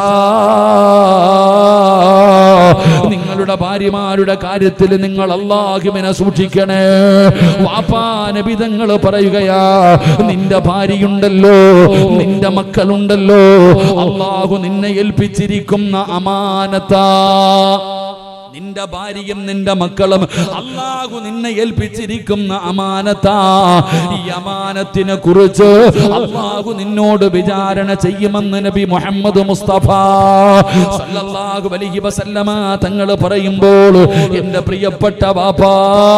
നിങ്ങളുടെ ഭാര്യമാരുടെ കാര്യത്തിൽ നിങ്ങൾ അള്ളാഹുവിനെ സൂക്ഷിക്കണേ വാപ്പാ നബി തങ്ങൾ പറയുകയാ നിന്റെ ഭാര്യയുണ്ടല്ലോ നിന്റെ മക്കളുണ്ടല്ലോ അള്ളാഹു നിന്നെ ഏൽപ്പിച്ചിരിക്കുന്ന അമാനത്താ നിന്റെ ഭാര്യയും നിന്റെ മക്കളും അള്ളാഹു നിന്നെ ഏൽപ്പിച്ചിരിക്കുന്ന അമാനത്താ ഈ അമാനത്തിനെ കുറിച്ച് അള്ളാഹു നിന്നോട് വിചാരണ ചെയ്യുമെന്ന് നബി മുഹമ്മദ് മുസ്തഫ സല്ലല്ലാഹു അലൈഹി വസല്ലമ തങ്ങൾ പറയുമ്പോൾ എന്റെ പ്രിയപ്പെട്ട ബാപ്പാ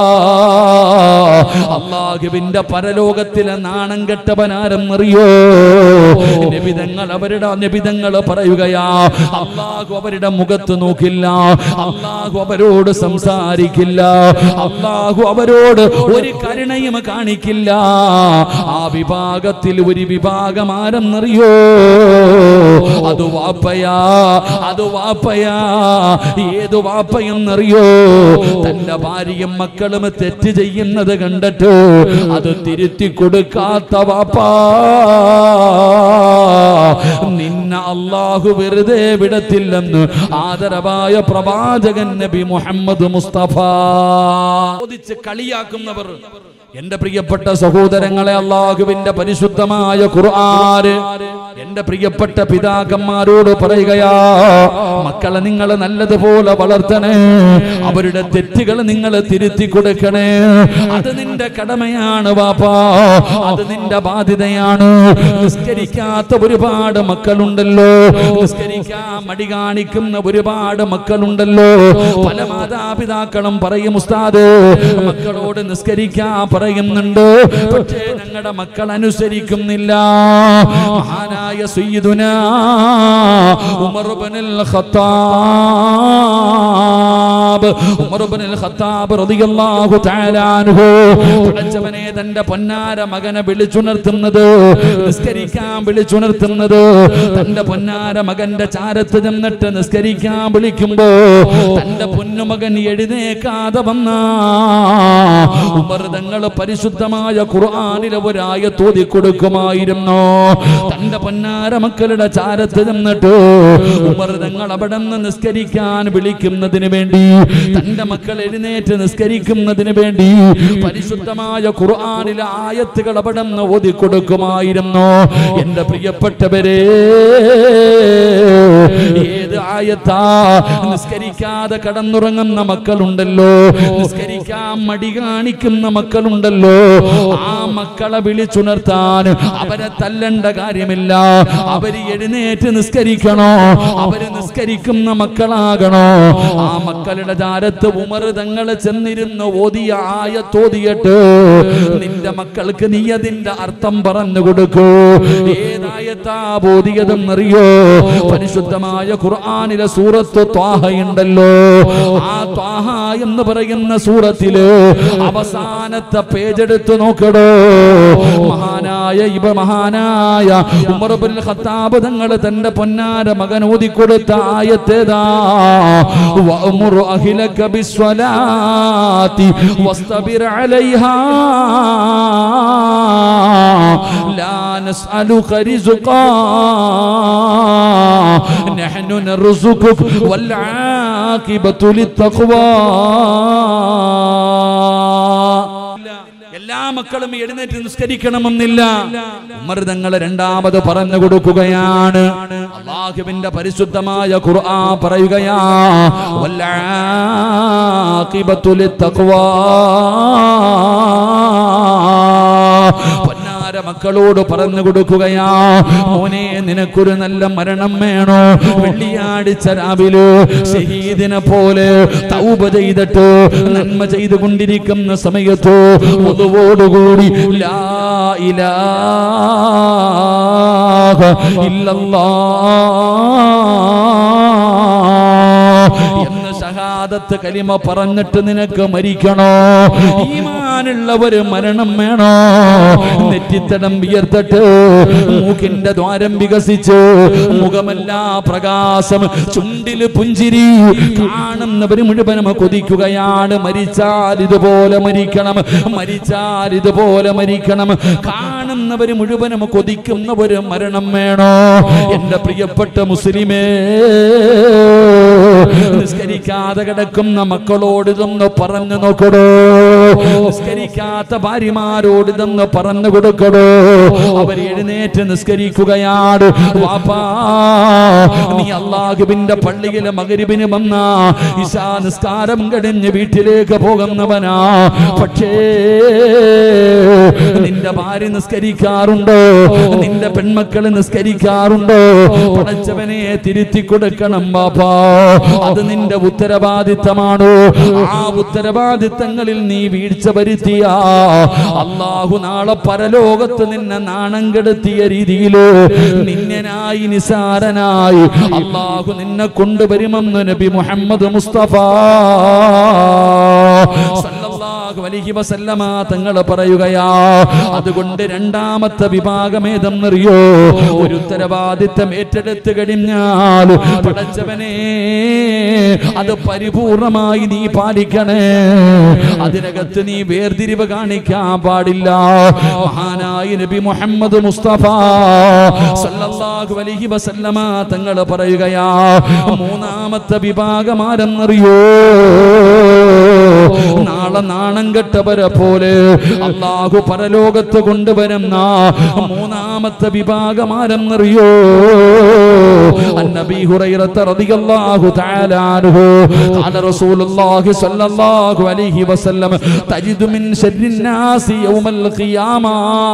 അള്ളാഹുവിന്റെ പരലോകത്തിലെ നാണം കെട്ടവനാരെന്നറിയോ നബിതങ്ങൾ അവരുടെ നബിതങ്ങൾ പറയുകയാ അള്ളാഹു അവരുടെ മുഖത്ത് നോക്കില്ല അള്ളാഹു അവരോട് സംസാരിക്കില്ല അള്ളാഹു അവരോട് ഒരു കരുണയും കാണിക്കില്ല ആ വിഭാഗത്തിൽ ഒരു വിഭാഗം ആരെന്നറിയോ അത് വാപ്പയാ അത് വാപ്പയാ ഏത് വാപ്പയെന്നറിയോ തന്റെ ഭാര്യയും മക്കളും തെറ്റ് ചെയ്യുന്നത് കണ്ടിട്ട് അത് തിരുത്തി കൊടുക്കാത്ത വാപ്പാ നിന്നെ അള്ളാഹു വെറുതെ വിടത്തില്ലെന്ന് ആദരവായ പ്രവാചകൻ നബി മുഹമ്മദ് മുസ്തഫ ചോദിച്ച് കളിയാക്കുന്നവർ എന്റെ പ്രിയപ്പെട്ട സഹോദരങ്ങളെ അള്ളാഹുവിന്റെ പരിശുദ്ധമായ ഖുർആന് എന്റെ പ്രിയപ്പെട്ട പിതാക്കന്മാരോട് പറയുകയാ മക്കളെ നിങ്ങൾ നല്ലതുപോലെ വളർത്തണേ അവരുടെ തെറ്റുകൾ നിങ്ങൾ തിരുത്തി കൊടുക്കണേ അത് നിന്റെ കടമയാണ് വാപ്പാ അത് നിന്റെ ബാധ്യതയാണ് നിസ്കരിക്കാത്ത ഒരുപാട് മക്കളുണ്ടല്ലോ നിസ്കരിക്കാൻ മടി കാണിക്കുന്ന ഒരുപാട് മക്കളുണ്ടല്ലോ പല മാതാപിതാക്കളും പറയും ഉസ്താദ് മക്കളോട് നിസ്കരിക്കാൻ പറയുന്നുണ്ട് പക്ഷേ ഞങ്ങളുടെ മക്കൾ അനുസരിക്കുന്നില്ല മഹാനായ സയ്യിദുന Umar ibnul Khattab Umar ibnul Khattab റളിയല്ലാഹു തആല അൻഹു പടച്ചവനെ തന്റെ പൊന്നാര മകനെ വിളിച്ചുണർത്തുന്നത് നിസ്കരിക്കാൻ വിളിച്ചുണർത്തുന്നത് തന്റെ പൊന്നാര മകന്റെ ചാരത്ത് ചെന്നിട്ട് നിസ്കരിക്കാൻ വിളിക്കുമ്പോ തന്റെ പൊന്നുമകൻ എഴുന്നേക്കാതെ വന്ന ഉമർ തങ്ങൾ പരിശുദ്ധമായ ഖുർആനിലെ ഒരായ തോതി കൊടുക്കുമായിരുന്നു തന്റെ പൊന്നാര മക്കളുടെ ചാരത്ത് ചെന്നിട്ട് ഉമർ തങ്ങൾ അവിടെ നിന്ന് നിസ്കരിക്കാൻ വിളിക്കുന്നതിന് വേണ്ടി തന്റെ മക്കൾ എഴുന്നേറ്റ് നിസ്കരിക്കുന്നതിന് വേണ്ടി പരിശുദ്ധമായ ഖുർആനിലെ ആയത്തുകൾ അവിടെ നിന്ന് ഓതി കൊടുക്കുമായിരുന്നു എന്റെ പ്രിയപ്പെട്ടവരെ ഏത് ആയത്താ നിസ്കരിക്കാതെ കടന്നുറങ്ങുന്ന മക്കളുണ്ടല്ലോ നിസ്കരിക്കാൻ മടി കാണിക്കുന്ന മക്കളുണ്ടല്ലോ ആ മക്കളെ വിളിച്ചുണർത്താൻ അവരെ തല്ലണ്ട കാര്യമില്ല അവര് എഴുന്നേറ്റ് നിസ്കരിക്കണോ അവര് നിസ്കരിക്കുന്ന മക്കളാകണോ ആ മക്കളുടെ ചാരത്ത് ഉമർ തങ്ങളെ ചെന്നിരുന്ന് ഓതിയ ആയത്തോതിയിട്ട് നിന്റെ മക്കൾക്ക് നീ അതിന്റെ അർത്ഥം പറഞ്ഞു കൊടുക്കൂ ഏതായത്താ ബോധിയതെന്നറിയോ പരിശുദ്ധമായ ഖുർആനിലെ സൂറത്ത് ത്വാഹയുണ്ടല്ലോ ആ ത്വാഹ എന്ന് പറയുന്ന സൂറത്തില് അവസാനത്തെ പേജ് എടുത്ത് നോക്കടോ മഹാനായ ഇവ മഹാനായ ഉമർ ബിൻ ഖത്താബ് തങ്ങൾ തന്റെ പൊന്നാര മകൻ ഓതിക്കൊടുത്ത ആയത്തേതാ വഅമുർ അഹ്ലക ബിസ്വലാത്തി വസ്തബിർ അലൈഹാ ലാ നസ്അലുക റിസ്ഖാ നഹ്നു നർസുകുക വൽ ആഖിബത്തു ലിത്തഖ്വാ എല്ലാ മക്കളും എഴുന്നേറ്റ് നിസ്കരിക്കണമെന്നില്ല ഉമർ തങ്ങൾ രണ്ടാമത് പറഞ്ഞു കൊടുക്കുകയാണ് അള്ളാഹുവിന്റെ പരിശുദ്ധമായ ഖുർആൻ പറയുകയാ വല്ലാഖിബത്തു ലിത്തഖ്വാ പൊന്നാര മക്കളോട് പറഞ്ഞു കൊടുക്കുകയാ മോനെ നിനക്കൊരു നല്ല മരണം വേണോ വെള്ളിയാഴ്ച രാവിലെ ഷഹീദിനെ പോലെ തൗബ ചെയ്തിട്ട് നന്മ ചെയ്തുകൊണ്ടിരിക്കുന്ന സമയത്ത് ഒതുവോടുകൂടി ലാ ഇലാഹ ഇല്ലല്ലാഹ് എന്ന് ഷഹാദത്ത് കലിമ പറഞ്ഞിട്ട് നിനക്ക് മരിക്കണോ ഈമാനുള്ള ഒരു മരണം വേണോ നെറ്റിത്തടം വിയർത്തിട്ട് മൂക്കിന്റെ ദ്വാരം വികസിച്ച് മുഖമെല്ലാ പ്രകാശം ചുണ്ടില് പുഞ്ചിരി കാണുന്നവര് മുഴുവനും കൊതിക്കുകയാണ് മരിച്ചാൽ ഇതുപോലെ മരിക്കണം മരിച്ചാൽ ഇതുപോലെ മരിക്കണം കാണുന്നവര് മുഴുവനും കൊതിക്കുന്ന ഒരു മരണം വേണോ എന്റെ പ്രിയപ്പെട്ട മുസ്ലിമേ നിസ്കരിക്കാതെ കിടക്കുന്ന മക്കളോട് ഇതൊന്ന് പറഞ്ഞു നോക്കടോ നിസ്കരിക്കാത്ത ഭാര്യമാരോട് ഇതൊന്ന് പറഞ്ഞു കൊടുക്കടോ അവർ എഴുന്നേറ്റ് നിസ്കരിക്കുകയാണ് വാപ്പാ നീ അള്ളാഹുവിന്റെ പള്ളിയിലെ മകരിവിന് വന്ന ഇശാ നിസ്കാരം കഴിഞ്ഞ് വീട്ടിലേക്ക് പോകുന്നവനാ പക്ഷേ നിന്റെ ഭാര്യ നിസ്കരിക്കാറുണ്ടോ നിന്റെ പെൺമക്കൾ നിസ്കരിക്കാറുണ്ടോ പടച്ചവനെ തിരുത്തി കൊടുക്കണം ബാപ്പാ അത് നിന്റെ ഉത്തരവാദിത്തമാണോ ആ ഉത്തരവാദിത്തങ്ങളിൽ നീ വീഴ്ച വരുത്തിയ അള്ളാഹു നാളെ പരലോകത്ത് നിന്നെ നാണം കെടുത്തിയ രീതിയില് നിന്നനായി നിസാരനായി അള്ളാഹു നിന്നെ കൊണ്ടുവരുമെന്ന് നബി മുഹമ്മദ് മുസ്തഫ സല്ലല്ലാഹു അലൈഹി വസല്ലമ തങ്ങൾ പറയുകയാ അതുകൊണ്ട് രണ്ടാമത്തെ വിഭാഗം ഏതെന്നറിയോ ഒരു ഉത്തരവാദിത്തം ഏറ്റെടുത്ത് കഴിഞ്ഞാൽ പടച്ചവനെ അത് പരിപൂർണമായി നീ പാലിക്കണേ അതിനകത്ത് നീ വേർതിരിവ് കാണിക്കാൻ പാടില്ല മഹാനായ നബി മുഹമ്മദ് മുസ്തഫ സല്ലല്ലാഹു അലൈഹി വസല്ലമ തങ്ങൾ പറയുകയാ മൂന്നാമത്തെ വിഭാഗം ആരെന്നറിയോ നാളെ നാണം കെട്ടവരെ പോലെ അള്ളാഹു പരലോകത്ത് കൊണ്ടുവരുന്ന മൂന്നാമത്തെ വിഭാഗം ആരെന്നറിയോ النبي هريرة رضي الله تعالى عنه قال رسول الله صلى الله عليه وسلم تجد من شر الناس يوم القيامة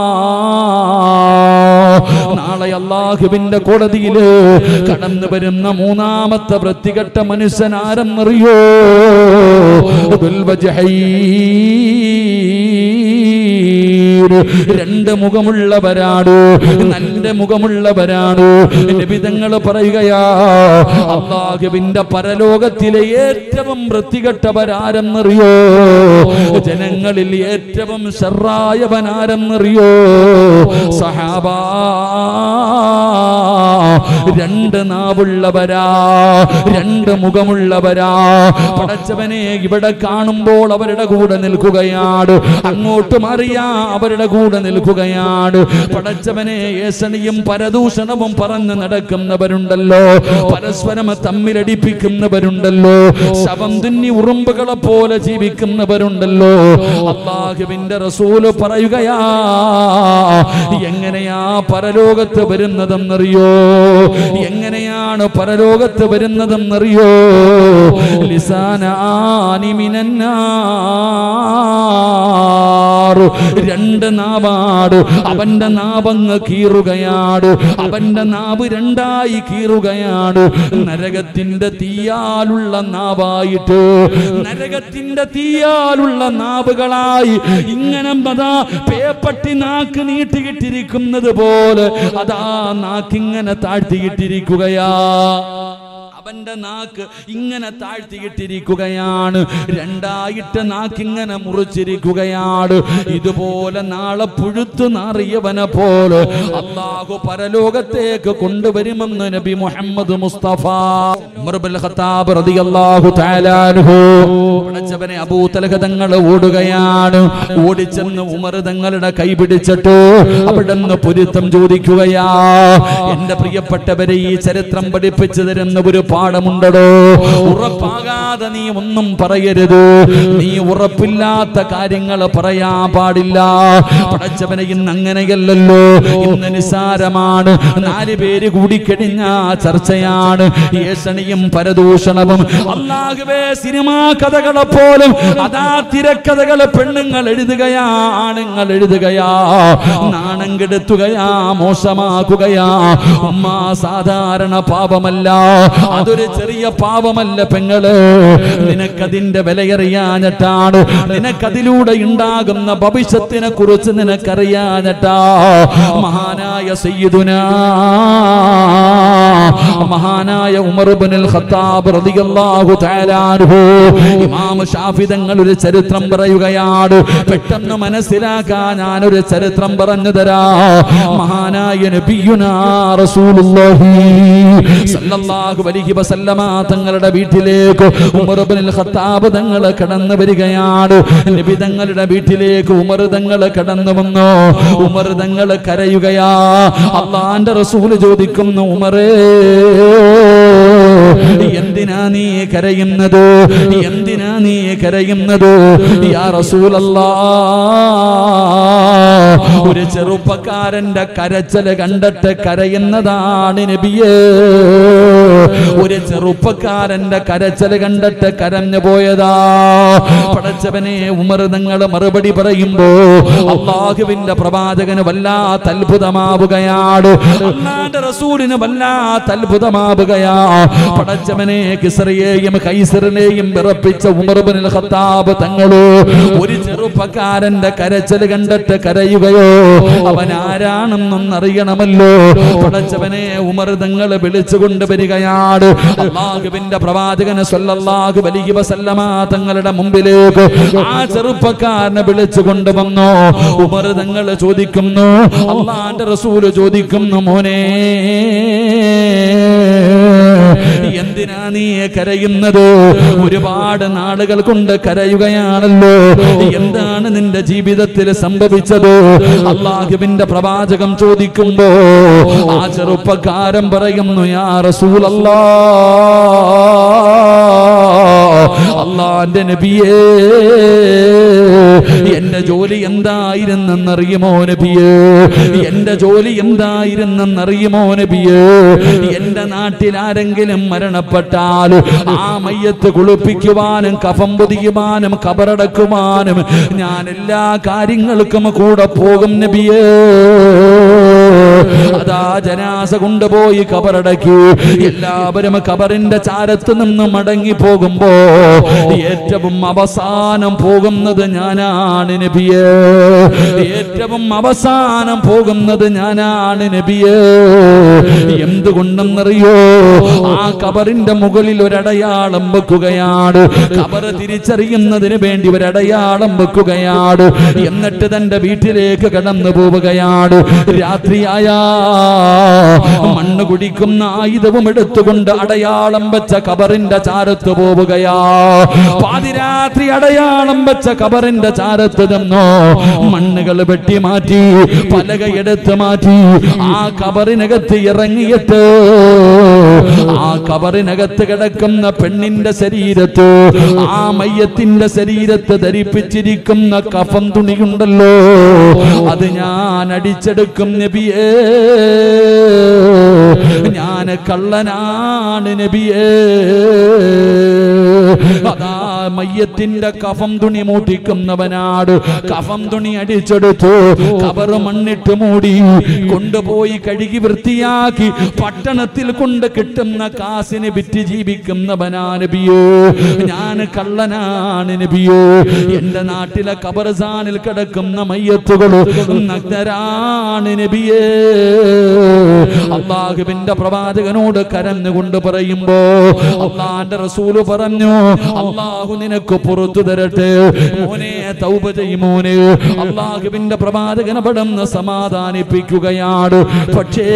നാളെ അള്ളാഹുവിന്റെ കോടതിയില് കടന്നു വരുന്ന മൂന്നാമത്തെ വൃത്തികെട്ട മനുഷ്യൻ ആരെന്നറിയോ ദുൽവജഹൈ രണ്ട് മുഖമുള്ളവരാണ് നല്ല മുഖമുള്ളവരാണ് നബിതങ്ങൾ പറയുകയാ അള്ളാഹുവിന്റെ പരലോകത്തിലെ ഏറ്റവും വൃത്തികെട്ടവരാരെന്നറിയോ ജനങ്ങളിൽ ഏറ്റവും ഷറായവനാരെന്നറിയോ സഹാബാ രണ്ട് നാവുള്ളവരാ രണ്ട് മുഖമുള്ളവരാ പടച്ചവനെ ഇവിടെ കാണുമ്പോൾ അവരുടെ കൂടെ നിൽക്കുകയാണ് അങ്ങോട്ട് മാറിയാ അവരുടെ കൂടെ നിൽക്കുകയാണ് പടച്ചവനെ ഏസണിയും പരദൂഷണവും പറഞ്ഞ് നടക്കുന്നവരുണ്ടല്ലോ പരസ്പരം തമ്മിലടിപ്പിക്കുന്നവരുണ്ടല്ലോ ശവം തുന്നി ഉറുമ്പുകളെ പോലെ ജീവിക്കുന്നവരുണ്ടല്ലോ അള്ളാഹുവിന്റെ റസൂല് പറയുകയാ എങ്ങനെയാ പരലോകത്ത് വരുന്നതെന്നറിയോ എങ്ങനെയാണ് പരലോകത്ത് വരുന്നതെന്നറിയോ ലിസാനാനി മിനന്നാർ രണ്ട് നാവാട് അവന്റെ നാവങ്ങ് കീറുകയാണ് അവന്റെ നാവ് രണ്ടായി കീറുകയാണ് നരകത്തിന്റെ തീയാലുള്ള നാവായിട്ട് നരകത്തിന്റെ തീയാലുള്ള നാവുകളായി ഇങ്ങനെ അതാ പേപ്പട്ടി നാക്ക് നീട്ടിയിട്ടിരിക്കുന്നത് പോലെ അതാ നാക്കിങ്ങനെ താഴ്ത്തിയിട്ടിരിക്കുകയാ അവന്റെ നാക്ക് ഇങ്ങനെ താഴ്ത്തിയിട്ടിരിക്കുകയാണ് രണ്ടായിട്ട് നാക്കിങ്ങനെ മുറിച്ചിരിക്കുകയാണ് ഇതുപോലെ നാളെ പുഴുത്തു നാറിയവനെ പോലെ അള്ളാഹു പരലോകത്തേക്ക് കൊണ്ടുവരുമെന്ന് നബി Muhammad Mustafa Umar bin Khattab റളിയല്ലാഹു തആല അൻഹു പടച്ചവനെ അബൂ തലഹ തങ്ങൾ ഓടുകയാണ് ഓടിച്ചെന്ന് ഉമർ തങ്ങളുടെ കൈ പിടിച്ചിട്ട് അവിടുന്ന് പൊരുത്തം ചോദിക്കുകയാ എന്റെ പ്രിയപ്പെട്ടവരെ ഈ ചരിത്രം പഠിപ്പിച്ചു തരുന്ന ഒരു പാഠമുണ്ടടോ ഉറപ്പാകാതെ നീ ഒന്നും പറയരുത് നീ ഉറപ്പില്ലാത്ത കാര്യങ്ങൾ പറയാൻ പാടില്ല പടച്ചവനെ ഇന്ന് അങ്ങനെയല്ലല്ലോ ഇന്ന് നിസാരമാണ് നാല് പേര് കൂടിക്കഴിഞ്ഞ ചർച്ചയാണ് ഏഷണിയും പരദൂഷണവും അല്ലാഹുവേ സിനിമാ കഥകളെ പോലും അതാ തിരക്കഥകള് പെണ്ണുങ്ങൾ എഴുതുകയാ ആണുങ്ങൾ എഴുതുകയാ നാണം കെടുത്തുകയാ മോശമാക്കുകയാ ഉമ്മ സാധാരണ പാപമല്ല അതൊരു ചെറിയ പാപമല്ല പെങ്ങള് നിനക്കതിന്റെ വിലയറിയാഞ്ഞിട്ടാണ് നിനക്കതിലൂടെ ഉണ്ടാകുന്ന ഭവിഷ്യത്തിനെ കുറിച്ച് നിനക്കറിയാഞ്ഞിട്ടാ മഹാനായ സയ്യിദുനാ മഹാനായ ഉമർ ഇബ്നുൽ ഖത്താബ് റളിയല്ലാഹു തആല അൻഹു ഇമാം ഷാഫി തങ്ങൾ ഒരു ചരിത്രം പറയുകയാണ് പെട്ടെന്ന് മനസ്സിലാക്കാൻ ഞാൻ ഒരു ചരിത്രം പറഞ്ഞു തരാ മഹാനായ നബിയുനാ റസൂലുള്ളാഹി സല്ലല്ലാഹു അലൈഹി വസല്ലമ തങ്ങളുടെ വീട്ടിലേക്ക് ഉമർ ഇബ്നുൽ ഖത്താബ് തങ്ങൾ കടന്നു വരികയാണ് നബി തങ്ങളുടെ വീട്ടിലേക്ക് ഉമർ തങ്ങൾ കടന്നു വന്നു ഉമർ തങ്ങൾ കരയുകയാ അള്ളാന്റെ റസൂല് ചോദിക്കുന്നു ഉമറേ എന്തിനാ നീ കരയുന്നത് എന്തിനാ നീ കരയുന്നത് യാ റസൂലല്ലാ ഒരു ചെറുപ്പക്കാരന്റെ കരച്ചല് കണ്ടിട്ട് കരയുന്നതാണ് നബിയേ ഒരു ചെറുപ്പക്കാരന്റെ കരച്ചല് കണ്ടിട്ട് കരഞ്ഞു പോയതാ പടച്ചവനെ ഉമർ നിങ്ങൾ മറുപടി പറയുമ്പോ അള്ളാഹുവിന്റെ പ്രവാചകന് വല്ലാത്ത അത്ഭുതമാവുകയാണ് അള്ളാന്റെ റസൂലിന് വല്ലാത്ത അത്ഭുതമാവുകയാ പടച്ചവനെ കിസറിയെയും കൈസറിനെയും വിറപ്പിച്ച ഉമർബിനിൽ ഖത്താബ് തങ്ങളോ ഒരു ചെറുപ്പക്കാരന്റെ കരച്ചല് കണ്ടിട്ട് കരയുകയോ അവൻ ആരാണെന്നും അറിയണമല്ലോ പടച്ചവനെ ഉമർ തങ്ങൾ വിളിച്ചു കൊണ്ടുവരികയാണ് അള്ളാഹുവിന്റെ പ്രവാചകന് സ്വല്ലല്ലാഹു അലൈഹി വസല്ലമ തങ്ങളുടെ മുമ്പിലേക്ക് ആ ചെറുപ്പക്കാരനെ വിളിച്ചു കൊണ്ടുവന്നു ഉമർ തങ്ങൾ ചോദിക്കുന്നു അള്ളാന്റെ റസൂല് ചോദിക്കുന്നു മോനെ എന്തിനാ നീ കരയുന്നത് ഒരുപാട് നാളുകൾ കൊണ്ട് കരയുകയാണല്ലോ എന്താണ് നിന്റെ ജീവിതത്തിൽ സംഭവിച്ചത് അള്ളാഹുവിന്റെ പ്രവാചകം ചോദിക്കുമ്പോ ആ ചെറുപ്പക്കാരൻ പറയുന്നു യാ റസൂലല്ലാ അള്ളാന്റെ നബിയേ എന്റെ ജോലി എന്തായിരുന്നെന്നറിയുമോ നബിയേ എന്റെ ജോലി എന്തായിരുന്നെന്നറിയുമോ നബിയേ എന്റെ നാട്ടിൽ ആരെങ്കിലും മരണപ്പെട്ടാൽ ആ മയ്യത്ത് കുളിപ്പിക്കുവാനും കഫം പൊതിയുവാനും കബറടക്കുവാനും ഞാൻ എല്ലാ കാര്യങ്ങൾക്കും കൂടെ പോകും നബിയേ അതാ ജനാസ കൊണ്ടുപോയി കബറടക്കി എല്ലാവരും കബറിന്റെ ചാരത്ത് നിന്ന് മടങ്ങി പോകുമ്പോ ഏറ്റവും അവസാനം പോകുന്നത് ഞാനാണ് നബിയെ ഏറ്റവും അവസാനം പോകുന്നത് ഞാനാണ് നബിയെ എന്തുകൊണ്ടെന്നറിയോ ആ കബറിന്റെ മുകളിൽ ഒരടയാളം വെക്കുകയാണ് കബർ തിരിച്ചറിയുന്നതിന് വേണ്ടി ഒരടയാളം വെക്കുകയാണ് എന്നിട്ട് തന്റെ വീട്ടിലേക്ക് കടന്നു പോവുകയാണ് രാത്രിയായ മണ്ണ് കുടിക്കുന്ന ആയുധവും എടുത്തുകൊണ്ട് അടയാളം വെച്ച കബറിന്റെ ചാരത്ത് പോവുകയാ പാതിരാത്രി അടയാളം വെച്ച കബറിന്റെ ചാരത്ത് നിന്നോ മണ്ണുകൾ വെട്ടി മാറ്റി പലകയെടുത്ത് മാറ്റി ആ കബറിനകത്ത് ഇറങ്ങിയിട്ട് ആ കബറിനകത്ത് കിടക്കുന്ന പെണ്ണിന്റെ ശരീരത്ത് ആ മയ്യത്തിന്റെ ശരീരത്ത് ധരിപ്പിച്ചിരിക്കുന്ന കഫം തുണിയുണ്ടല്ലോ അത് ഞാൻ അടിച്ചെടുക്കും നബിയേ ഞാൻ കള്ളനാണ് നബിയേ അതാ മയ്യത്തിന്റെ കഫം തുണി മൂട്ടിക്കുന്നവനാട് കഫം തുണി അടിച്ചെടുത്തു കബർ മണ്ണിട്ട് മൂടി കൊണ്ടുപോയി കഴുകി വൃത്തിയാക്കി പട്ടണത്തിൽ കൊണ്ട് കിട്ടുന്ന കാസിന് വിറ്റ് ജീവിക്കുന്നവനാ നബിയോ ഞാൻ കള്ളനാണ് നബിയോ എന്റെ നാട്ടിലെ കബർസാനിൽ കിടക്കുന്ന മയ്യത്തുകൾ നഗ്നരാണ് നബിയേ അള്ളാഹുവിന്റെ പ്രവാചകനോട് കരഞ്ഞുകൊണ്ട് പറയുമ്പോ അള്ളാന്റെ റസൂല് പറഞ്ഞു അള്ളാഹു നിനക്ക് പുറത്തു തരട്ടെ മോനെ തൗബ ചെയ്യും മോനെ അള്ളാഹുവിന്റെ പ്രവാചകനെ പടന്ന് സമാധാനിപ്പിക്കുകയാണ് പക്ഷേ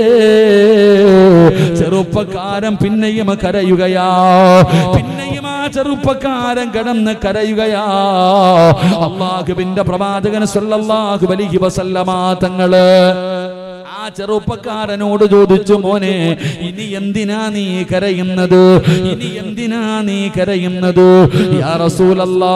ചെറുപ്പക്കാരൻ പിന്നെയും കരയുകയാ പിന്നെയും ആ ചെറുപ്പക്കാരൻ കടന്ന് കരയുകയാ അള്ളാഹുവിന്റെ പ്രവാചകൻ സല്ലല്ലാഹു അലൈഹി വസല്ലമ തങ്ങള് ആ ചെറുപ്പക്കാരനോട് ചോദിച്ചു മോനെ ഇനി എന്തിനാ നീ കരയുന്നത് ഇനി എന്തിനാ നീ കരയുന്നത് യാ റസൂലല്ലാ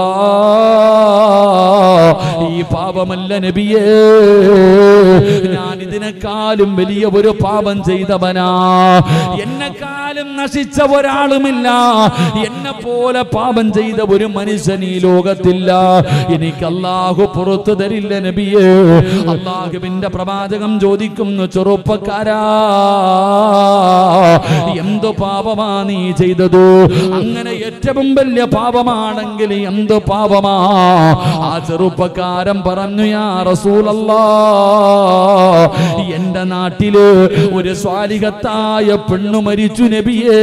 ഈ പാപമല്ല നബിയേ ഞാൻ ഇതിനെക്കാളും വലിയ ഒരു പാപം ചെയ്തവനാ എന്നെക്കാളും നശിച്ച ഒരാളുമില്ല എന്നെ പോലെ പാപം ചെയ്ത ഒരു മനുഷ്യൻ ഈ ലോകത്തില്ല എനിക്ക് അള്ളാഹു പുറത്തു തരില്ല നബിയേ അള്ളാഹുവിന്റെ പ്രവാചകം ചോദിക്കുന്നു ചെറുപ്പക്കാരാ എന്തു പാപമാ നീ ചെയ്തതു അങ്ങനെ ഏറ്റവും വലിയ പാപമാണെങ്കിൽ എന്തു പാപമാ ആ ചെറുപ്പക്കാരൻ പറഞ്ഞു യാ റസൂലല്ലാ എന്റെ നാട്ടില് ഒരു സ്വാലിഹത്തായ പെണ്ണു മരിച്ചു നബിയേ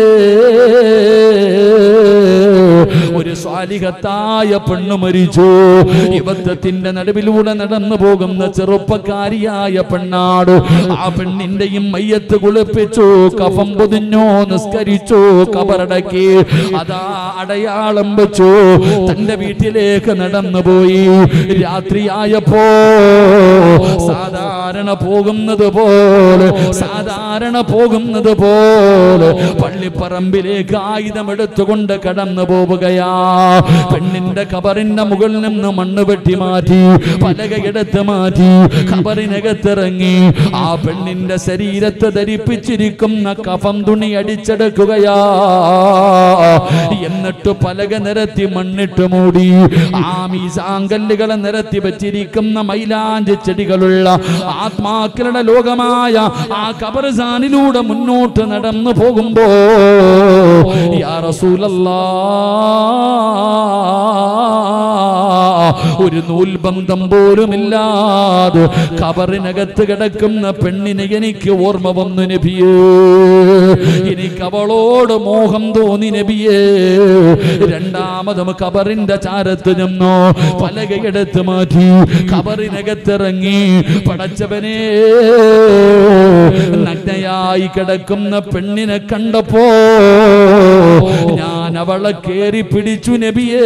ഒരു സ്വാലിഹത്തായ പെണ്ണു മരിച്ചു യുവത്വത്തിന്റെ നടുവിലൂടെ നടന്നു പോകുന്ന ചെറുപ്പക്കാരിയായ പെണ്ണാട് ആ പെണ്ണിന്റെയും മയ്യത്ത് കുളിപ്പിച്ചു കഫം പൊതിഞ്ഞു നിസ്കരിച്ചു കബറടക്കി അതാ അടയാളം വെച്ചു തന്റെ വീട്ടിലേക്ക് നടന്നുപോയി രാത്രിയായപ്പോ സാധാരണ പോകുന്നത് പോലെ സാധാരണ പോകുന്നത് പോലെ പള്ളിപ്പറമ്പിലേക്ക് ആയുധം എടുത്തുകൊണ്ട് കടന്നു പോവുകയാ പെണ്ണിന്റെ കബറിന്റെ മുകളിൽ നിന്ന് മണ്ണ് വെട്ടി മാറ്റി പലകയെടുത്ത് മാറ്റി കബറിനകത്തിറങ്ങി ആ പെണ്ണിന്റെ ശരീരത്തെ ധരിപ്പിച്ചിരിക്കുന്ന കഫം തുണി അടിച്ചെടുക്കുകയാ എന്നിട്ട് പലക നിരത്തി മണ്ണിട്ട് മൂടി ആ മീസാങ്കല്ലുകളെ നിരത്തി വെച്ചിരിക്കുന്ന മൈലാഞ്ചി ചെടികളുള്ള ആത്മാക്കളുടെ ലോകമായ ആ കബർസാനിലൂടെ മുന്നോട്ട് നടന്നു പോകുമ്പോ യാ റസൂലല്ലാ ഒരു നൂൽബന്ധം പോലുമില്ലാതെ കബറിനകത്ത് കിടക്കുന്ന പെണ്ണിനെ എനിക്ക് ഓർമ്മ വന്നു നബിയേ എനിക്ക് അവളോട് മോഹം തോന്നി നബിയേ രണ്ടാമതും കബറിന്റെ ചാരത്ത് നിന്നോ പലകയെടുത്ത് മാറ്റി കബറിനകത്തിറങ്ങി പടച്ചവനെ നഗ്നയായി കിടക്കുന്ന പെണ്ണിനെ കണ്ടപ്പോ ഞാൻ അവളെ കേറി പിടിച്ചു നബിയേ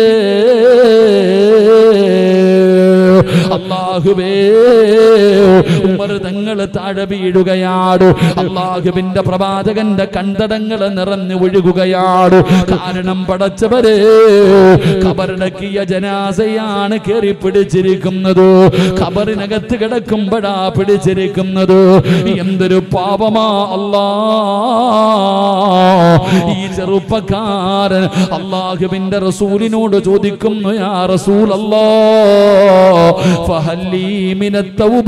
അള്ളാഹുവേ ഉമർ തങ്ങൾ താഴെ വീഴുകയാണ് അള്ളാഹുവിന്റെ പ്രവാചകന്റെ കണ്ടടങ്ങൾ നിറഞ്ഞു ഒഴുകുകയാണ് കാരണം പടച്ചവരെ ഖബറടക്കിയ ജനാസയാണ് കയറി പിടിച്ചിരിക്കുന്നത് ഖബറിനകത്ത് കിടക്കുമ്പോഴാ പിടിച്ചിരിക്കുന്നത് എന്തൊരു പാപമാ അല്ലാ ഈ ചെറുപ്പക്കാരൻ അള്ളാഹുവിന്റെ റസൂലിനോട് ചോദിക്കുന്നു യാ റസൂൽ ഫഹൽ ഫഹബ്ലി മിനത്ത് തൗബ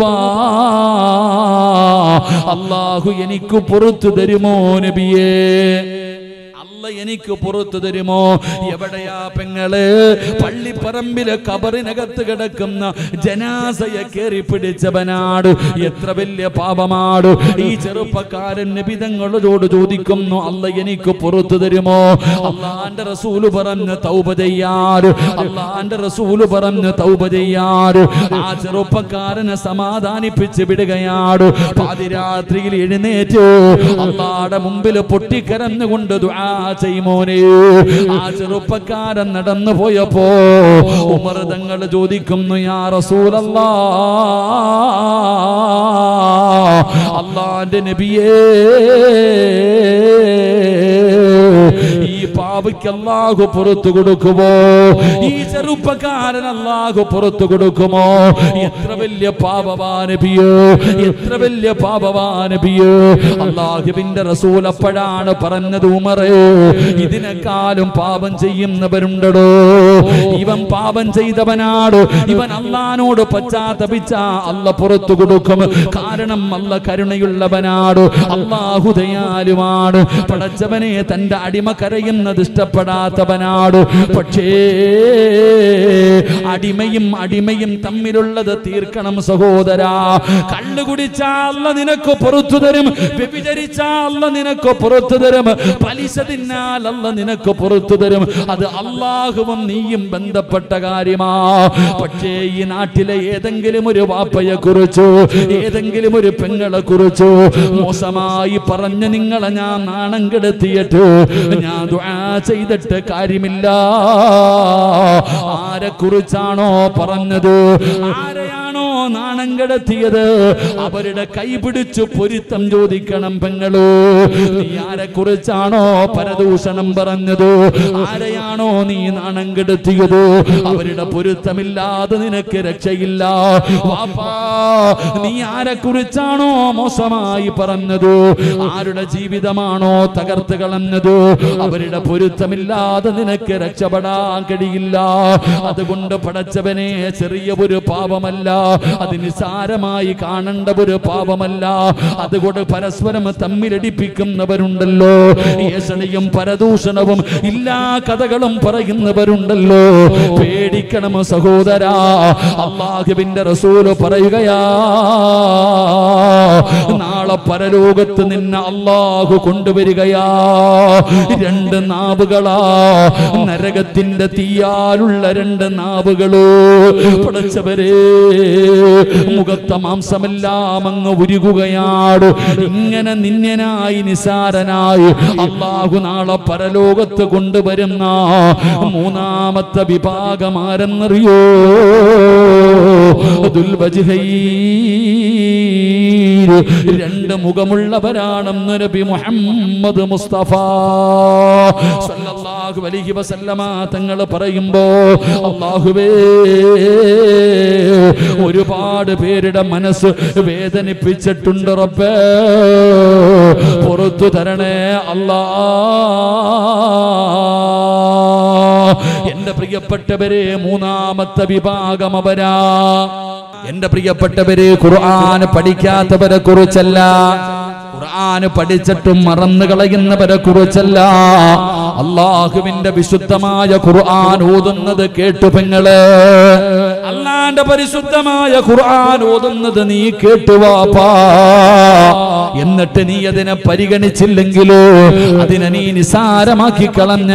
അല്ലാഹു എനിക്ക് പുറത്തു തരുമോ നബിയേ അല്ല എനിക്ക് പുറത്തു തരുമോ എവിടെയാ പെങ്ങള് പള്ളിപ്പറമ്പിലെ കബറിനകത്ത് കിടക്കുന്ന ജനാസയെ കയറി പിടിച്ചവനാട് എത്ര വലിയ പാപമാട് ഈ ചെറുപ്പക്കാരൻ നിബിതങ്ങളോട് ചോദിക്കുന്നു അല്ല എനിക്ക് പുറത്തു തരുമോ അള്ളാന്റെ റസൂല് പറഞ്ഞ് തൗബ ചെയ്യാറ് അള്ളാന്റെ റസൂല് പറഞ്ഞ് തൗബ ചെയ്യാറ് ആ ചെറുപ്പക്കാരനെ സമാധാനിപ്പിച്ച് വിടുകയാണ് പാതിരാത്രിയിൽ എഴുന്നേറ്റ് അള്ളാടെ മുമ്പിൽ പൊട്ടിക്കരന്നുകൊണ്ട് ദുആ ചെയ്യുമോനെ ആ ചെറുപ്പക്കാരൻ നടന്നു പോയപ്പോ ഉമർ തങ്ങൾ ചോദിക്കുന്നു യാ റസൂലല്ലാ അള്ളാന്റെ നബിയേ ഈ പാവയ്ക്ക് അല്ലാഹു പുറത്തു കൊടുക്കുമോ ഈ ചെറുപ്പക്കാരൻ അല്ലാഹു പുറത്തു കൊടുക്കുമോ എത്ര വലിയ പാപവാനബിയോ എത്ര വലിയ പാപവാനബിയോ അള്ളാഹുവിന്റെ റസൂൽ അപ്പോഴാണ് പറഞ്ഞത് ഉമറേ ഇതിനെക്കാളും പാപം ചെയ്യുന്നവരുണ്ടടോ ഇവൻ പാപം ചെയ്തവനാട് ഇവൻ അള്ളഹാനോട് പശ്ചാത്തപിച്ച അല്ല പുറത്തു കൊടുക്കും കാരണം അല്ല കരുണയുള്ളവനാട് അള്ളാഹു ദയാലുമാണ് പടച്ചവനെ തന്റെ അടിമ കരയുന്നത് ഇഷ്ടപ്പെടാത്തവനാട് പക്ഷേ അടിമയും അടിമയും തമ്മിലുള്ളത് തീർക്കണം സഹോദരാ കള്ളു കുടിച്ചാൽ നിനക്ക് പുറത്തു തരും വ്യഭിചരിച്ചാൽ നിനക്ക് പുറത്തു തരും പലിശ തിന്നാൽ അല്ല നിനക്ക് പുറത്തു തരും അത് അള്ളാഹുവും നീയും ബന്ധപ്പെട്ട കാര്യമാ പക്ഷേ ഈ നാട്ടിലെ ഏതെങ്കിലും ഒരു വാപ്പയെ കുറിച്ചോ ഏതെങ്കിലും ഒരു പെങ്ങളെ കുറിച്ചോ മോശമായി പറഞ്ഞ് നിങ്ങളെ ഞാൻ നാണം കെടുത്തിയിട്ട് ഞാൻ ദുആ ചെയ്തിട്ട് കാര്യമില്ല ആരെ കുറിച്ചാണോ പറഞ്ഞത് ആരെയാണോ നാണം കെടുത്തിയത് അവരുടെ കൈ പിടിച്ചു പൊരുത്തം ചോദിക്കണം പെങ്ങളോ നീ ആരെ കുറിച്ചാണോ പരദൂഷണം പറഞ്ഞത് ആരെയാണോ നീ നാണം കെടുത്തിയത് അവരുടെ പൊരുത്തമില്ലാതെ നിനക്ക് രക്ഷയില്ല വാപ്പാ നീ ആരെ കുറിച്ചാണോ മോശമായി പറഞ്ഞത് ആരുടെ ജീവിതമാണോ തകർത്ത് കളഞ്ഞത് അവരുടെ പൊരുത്തമില്ലാതെ നിനക്ക് രക്ഷപ്പെടാൻ കഴിയില്ല അതുകൊണ്ട് പടച്ചവനെ ചെറിയ ഒരു പാപമല്ല അത് നിസാരമായി കാണേണ്ട ഒരു പാപമല്ല അതുകൊണ്ട് പരസ്പരം തമ്മിലടിപ്പിക്കുന്നവരുണ്ടല്ലോ ഏഷണിയും പരദൂഷണവും ഇല്ലാ കഥകളും പറയുന്നവരുണ്ടല്ലോ പേടിക്കണം സഹോദരാ അള്ളാഹുവിന്റെ റസൂല് പറയുകയാ നാളെ പരലോകത്ത് നിന്നെ അള്ളാഹു കൊണ്ടുവരികയാ രണ്ട് നാവുകളാ നരകത്തിന്റെ തീയാലുള്ള രണ്ട് നാവുകളോ പടച്ചവരെ മുഖത്ത മാംസമെല്ലാം അങ്ങ് ഉരുകുകയാണ് ഇങ്ങനെ നിന്യനായി നിസാരനായി അള്ളാഹു നാളെ പരലോകത്ത് കൊണ്ടുവരുന്ന മൂന്നാമത്തെ വിഭാഗം ആരെന്നറിയോ ദുൽവജ്ഹൈ രണ്ട് മുഖമുള്ളവരാണെന്ന് നബി മുഹമ്മദ് മുസ്തഫ സല്ലല്ലാഹു അലൈഹി വസല്ലമ തങ്ങൾ പറയുമ്പോ അല്ലാഹുവേ ഒരുപാട് പേരുടെ മനസ്സ് വേദനിപ്പിച്ചിട്ടുണ്ട് റബ്ബേ പുറത്തു തരണേ അല്ലാ എന്റെ പ്രിയപ്പെട്ടവരെ മൂന്നാമത്തെ വിഭാഗം അവരാ എന്റെ പ്രിയപ്പെട്ടവരെ ഖുർആൻ പഠിക്കാത്തവരെ കുറിച്ചല്ല ഖുർആൻ പഠിച്ചിട്ടും മറന്നു കളയുന്നവരെ കുറിച്ചല്ല അള്ളാഹുവിന്റെ വിശുദ്ധമായ ഖുർആൻ ഓതുന്നത് കേട്ടു പെങ്ങള് അള്ളാന്റെ പരിശുദ്ധമായ ഖുർആൻ ഓതുന്നത് നീ കേട്ടുവാപ്പാ എന്നിട്ട് നീ അതിനെ പരിഗണിച്ചില്ലെങ്കിലോ അതിനെ നീ നിസാരമാക്കി കളഞ്ഞ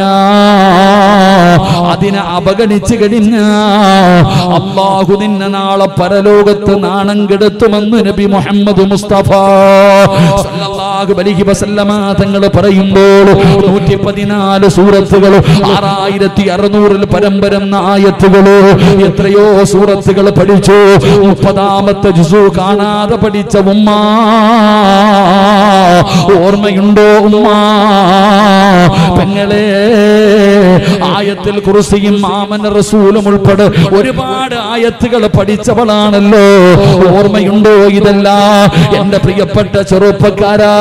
അതിനെ അവഗണിച്ചു കഴിഞ്ഞ അള്ളാഹു നിന്നെ നാളെ പരലോകത്ത് നാണം കെടുത്തുമെന്ന് നബി മുഹമ്മദ് മുസ്തഫ സല്ലല്ലാഹു അലൈഹി വസല്ലമ തങ്ങൾ പറയുമ്പോൾ നൂറ്റി പതിനാല് സൂറത്തുകൾ ആറായിരത്തി അറുന്നൂറിൽ പരമ്പരം ആയത്തുകൾ എത്രയോ സൂറത്തുകൾ പഠിച്ചു മുപ്പതാമത്തെ ജുസു കാണാതെ പഠിച്ച ഉമ്മ ഓർമ്മയുണ്ടോ ഉമ്മ പെങ്ങളെ ആയത്തിൽ കുറിസി കുർസിയും ആമന റസൂലും ഉൾപ്പെടെ ഒരുപാട് ആയത്തുകൾ പഠിച്ചവളാണല്ലോ ഓർമ്മയുണ്ടോ ഇതല്ല എന്റെ പ്രിയപ്പെട്ട ചെറുപ്പക്കാരാ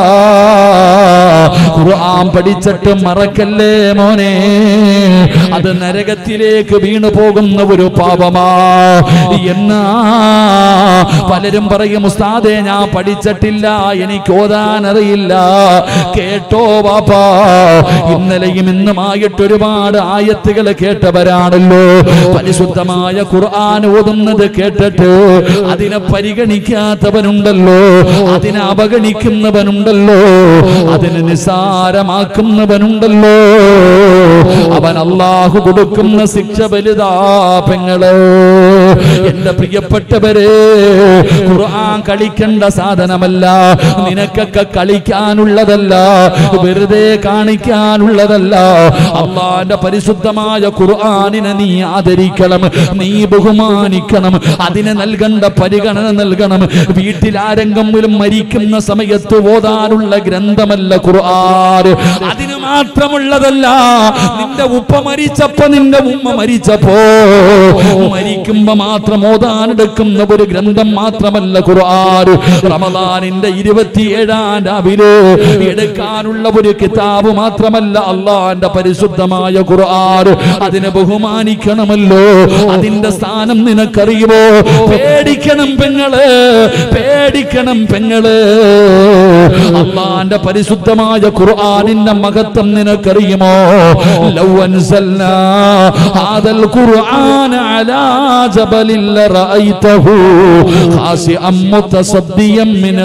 ഖുർആൻ പഠിച്ചിട്ട് മറക്കല്ലേ മോനെ അത് നരകത്തിലേക്ക് വീണു പോകുന്ന ഒരു പാപമാ എന്നാ പലരും പറയും ഉസ്താദെ ഞാൻ പഠിച്ചിട്ടില്ല എനിക്ക് ഓതാൻ അറിയില്ല കേട്ടോ വാപ്പാ ഇന്നലെയും ഇന്നുമായിട്ട് ഒരുപാട് ആയത്തുകൾ കേട്ടവരാണല്ലോ പരിശുദ്ധമായ ഖുർആൻ ഓതുന്നത് കേട്ടിട്ട് അതിനെ പരിഗണിക്കാത്തവനുണ്ടല്ലോ അതിനെ അവഗണിക്കുന്നവനുണ്ടല്ലോ അതിനെ നിസാരമാക്കുന്നവനുണ്ടല്ലോ അവൻ അള്ളാഹു കൊടുക്കുന്ന ശിക്ഷ വലുതാ പെങ്ങള് എന്റെ പ്രിയപ്പെട്ടവരെ ഖുർആൻ കളിക്കേണ്ട സാധനമല്ല നിനക്കൊക്കെ കളിക്കാനുള്ളതല്ല വെറുതെ കാണിക്കാനുള്ളതല്ല അള്ളാന്റെ പരിശുദ്ധമായ ഖുർആനിനെ നീ ആദരിക്കണം നീ ബഹുമാനിക്കണം അതിന് നൽകേണ്ട പരിഗണന നൽകണം വീട്ടിൽ ആരെങ്കിലും മരിക്കുന്ന സമയത്ത് ഓതാനുള്ള ഗ്രന്ഥമല്ല ഖുർആൻ അതിന് മാത്രമുള്ളതല്ല നിന്റെ ഉപ്പ മരിച്ചപ്പോ നിന്റെ ഉമ്മ മരിച്ചപ്പോ മരിക്കുമ്പോ മാത്രം ഓതാനെടുക്കുന്ന ഒരു ഗ്രന്ഥം മാത്രമല്ല ഖുർആൻ റമദാനിന്റെ ഇരുപത്തിയേഴാം രാവിലെ എടുക്കാനുള്ള ഒരു കിതാബ് മാത്രമല്ല അള്ളാന്റെ പരിശുദ്ധമായ ഖുർആൻ അതിനെ ബഹുമാനിക്കണമല്ലോ അതിന്റെ സ്ഥാനം നിനക്കറിയുമോ പേടിക്കണം പെങ്ങള് പേടിക്കണം പെങ്ങള് അള്ളാന്റെ പരിശുദ്ധമായ ഖുർആനിന്റെ മഹത്വം നിനക്കറിയുമോ ലൗ അൻസൽനാ ഹാദൽ ഖുർആന അലാ ജബലിൽ ലറഅയ്തഹു ഖാസിഅം മുതസദ്ദിയം മിൻ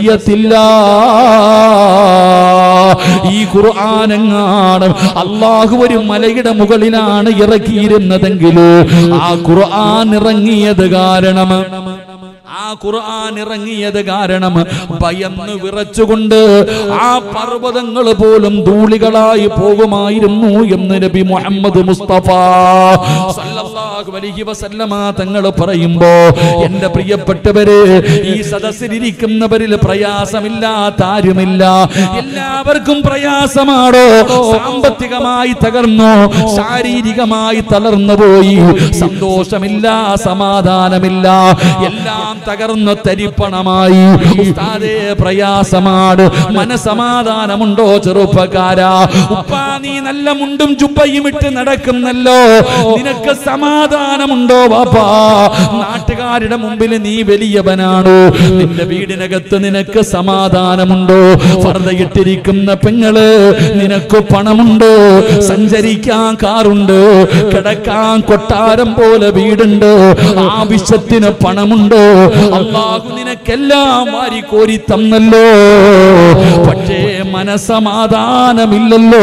ഖസിയത്തില്ലാ ഈ ഖുർആാനെങ്ങാണ് അള്ളാഹു ഒരു മലയുടെ മുകളിലാണ് ഇറക്കിയിരുന്നതെങ്കിൽ ആ ഖുർആൻ ഇറങ്ങിയത് കാരണം ആ ഖുർആൻ ഇറങ്ങിയത് കാരണം ഭയന്ന് വിറച്ചുകൊണ്ട് ആ പർവ്വതങ്ങൾ പോലും ധൂളികളായി പോകുമായിരുന്നു എന്ന് നബി മുഹമ്മദ് മുസ്തഫ സല്ലല്ലാഹു അലൈഹി വസല്ലമ തങ്ങൾ പറയുമ്പോ എന്റെ പ്രിയപ്പെട്ടവര് ഈ സദസ്സിലിരിക്കുന്നവരിൽ പ്രയാസമില്ലാത്ത ആരുമില്ല എല്ലാവർക്കും പ്രയാസമാണോ സാമ്പത്തികമായി തകർന്നു ശാരീരികമായി തളർന്നു പോയി സന്തോഷമില്ല സമാധാനമില്ല എല്ലാം തകർന്ന തരിപ്പണമായി ഉസ്താദേ പ്രയാസമാണ് മനസമാധാനമുണ്ടോ ചെറുപ്പക്കാരാ ഉപ്പാ നീ നല്ല മുണ്ടും ചുപ്പയും ഇട്ട് നടക്കുന്നല്ലോ നിനക്ക് സമാധാനമുണ്ടോ വാപ്പാ നാട്ടുകാരുടെ മുമ്പിൽ നീ വലിയവനാണോ നിന്റെ വീടിനകത്ത് നിനക്ക് സമാധാനമുണ്ടോ ഫർദയിട്ടിരിക്കുന്ന പെങ്ങള് നിനക്ക് പണമുണ്ടോ സഞ്ചരിക്കാൻ കാറുണ്ട് കിടക്കാൻ കൊട്ടാരം പോലെ വീടുണ്ട് ആവശ്യത്തിന് പണമുണ്ടോ അള്ളാഹു നിനക്കെല്ലാം വാരിക്കോരി തന്നല്ലോ പക്ഷേ മനസമാധാനമില്ലല്ലോ